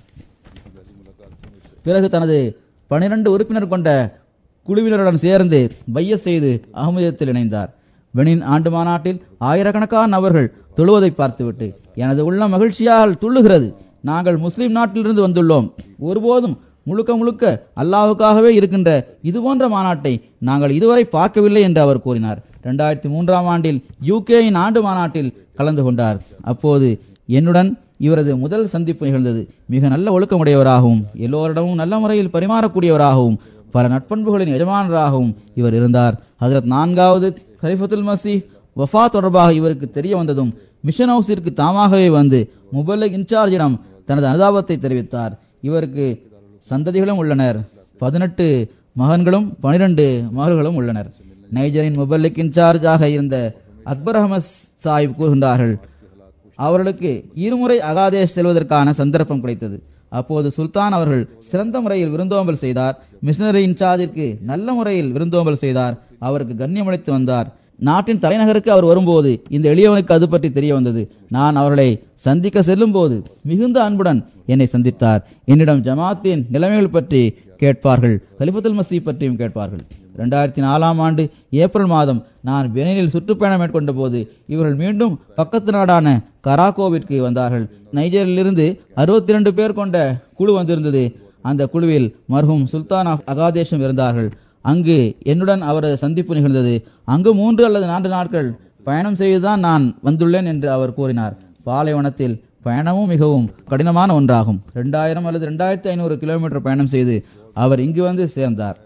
பிறகு தனது பனிரெண்டு உறுப்பினர் கொண்ட குழுவினருடன் சேர்ந்து பைய செய்து அகமதியத்தில் இணைந்தார் பெனின் ஆண்டு மாநாட்டில் ஆயிரக்கணக்கான நபர்கள் தொழுவதை பார்த்துவிட்டு எனது உள்ள மகிழ்ச்சியால் துள்ளுகிறது நாங்கள் முஸ்லிம் நாட்டிலிருந்து வந்துள்ளோம் ஒருபோதும் முழுக்க முழுக்க அல்லாஹுக்காகவே இருக்கின்ற இது போன்ற மாநாட்டை நாங்கள் இதுவரை பார்க்கவில்லை என்று அவர் கூறினார் இரண்டாயிரத்தி மூன்றாம் ஆண்டில் யூகேயின் ஆண்டு மாநாட்டில் கலந்து கொண்டார் அப்போது என்னுடன் இவரது முதல் சந்திப்பு நிகழ்ந்தது மிக நல்ல ஒழுக்கமுடையவராகவும் எல்லோரிடமும் நல்ல முறையில் பரிமாறக்கூடியவராகவும் பல நட்பண்புகளின் எஜமானராகவும் இவர் இருந்தார் ஹதரத் நான்காவது கலிஃபத்துல் மசி வஃபா தொடர்பாக இவருக்கு தெரிய வந்ததும் மிஷன் ஹவுஸிற்கு தாமாகவே வந்து முபல்லிக் இன்சார்ஜிடம் தனது அனுதாபத்தை தெரிவித்தார் இவருக்கு சந்ததிகளும் உள்ளனர் பதினெட்டு மகன்களும் பனிரெண்டு மகள்களும் உள்ளனர் நைஜரின் முபல்லிக் இன்சார்ஜாக இருந்த அக்பர் அகமது சாஹிப் கூறுகின்றார்கள் அவர்களுக்கு இருமுறை அகாதேஷ் செல்வதற்கான சந்தர்ப்பம் கிடைத்தது அப்போது சுல்தான் அவர்கள் சிறந்த முறையில் விருந்தோம்பல் செய்தார் மிஷனரி இன்சார்ஜிற்கு நல்ல முறையில் விருந்தோம்பல் செய்தார் அவருக்கு கண்ணியமளித்து வந்தார் நாட்டின் தலைநகருக்கு அவர் வரும்போது இந்த எளியவனுக்கு அது பற்றி தெரிய வந்தது நான் அவர்களை சந்திக்க செல்லும் போது மிகுந்த அன்புடன் என்னை சந்தித்தார் என்னிடம் ஜமாத்தின் நிலைமைகள் பற்றி கேட்பார்கள் கலிஃபத்துல் மசீ பற்றியும் கேட்பார்கள் இரண்டாயிரத்தி நாலாம் ஆண்டு ஏப்ரல் மாதம் நான் பெனினில் சுற்றுப்பயணம் மேற்கொண்ட போது இவர்கள் மீண்டும் பக்கத்து நாடான கராகோவிற்கு வந்தார்கள் நைஜரிலிருந்து அறுபத்தி இரண்டு பேர் கொண்ட குழு வந்திருந்தது அந்த குழுவில் மர்ஹூம் சுல்தான் ஆஃப் அகாதேஷும் இருந்தார்கள் அங்கு என்னுடன் அவரது சந்திப்பு நிகழ்ந்தது அங்கு மூன்று அல்லது நான்கு நாட்கள் பயணம் செய்துதான் நான் வந்துள்ளேன் என்று அவர் கூறினார் பாலைவனத்தில் பயணமும் மிகவும் கடினமான ஒன்றாகும் இரண்டாயிரம் அல்லது இரண்டாயிரத்தி ஐநூறு கிலோமீட்டர் பயணம் செய்து அவர் இங்கு வந்து சேர்ந்தார்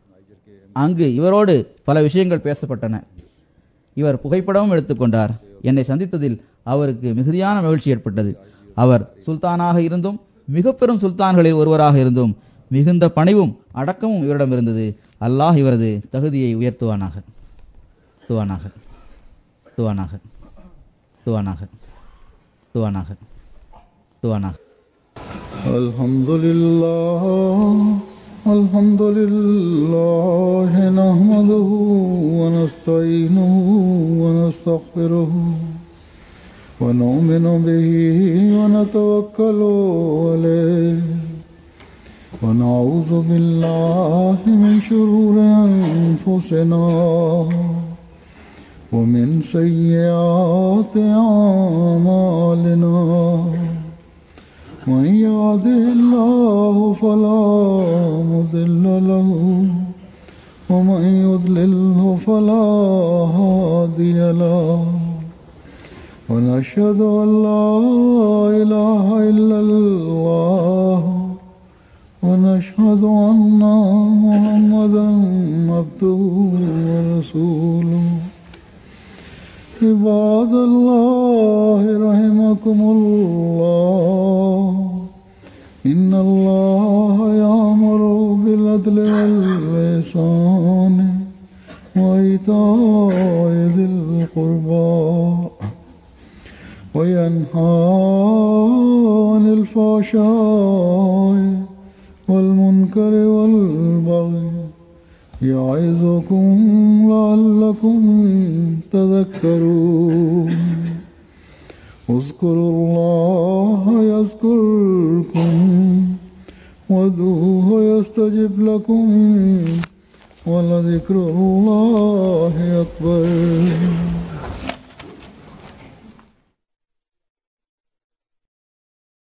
அங்கு இவரோடு பல விஷயங்கள் பேசப்பட்டன இவர் புகைப்படமும் எடுத்துக்கொண்டார் என்னை சந்தித்ததில் அவருக்கு மிகுதியான மகிழ்ச்சி ஏற்பட்டது அவர் சுல்தானாக இருந்தும் மிக பெரும் சுல்தான்களில் ஒருவராக இருந்தும் மிகுந்த பணிவும் அடக்கமும் இவரிடம் இருந்தது அல்லாஹ் இவரது தகுதியை உயர்த்துவானாக துவானாக துவானாக துவானாக துவானாக துவானாக الحمد لله الحمد لله نحمده ونستعينه ونستغفره ونؤمن به ونتوكل عليه ونعوذ بالله من شرور أنفسنا ومن سيئات أعمالنا من يهده الله فلا مضل له ومن يضلله فلا هادي له ونشهد أن لا إله إلا الله ونشهد أن محمدا عبده ورسوله عباد الله رحمكم الله إن الله يأمر بالعدل والإحسان وإيتاء ذي القربى وينهى عن الفحشاء والمنكر والبغي يعظكم لعلكم تذكرون اذكروا الله يذكركم وادعوه يستجب لكم ولذكر الله أكبر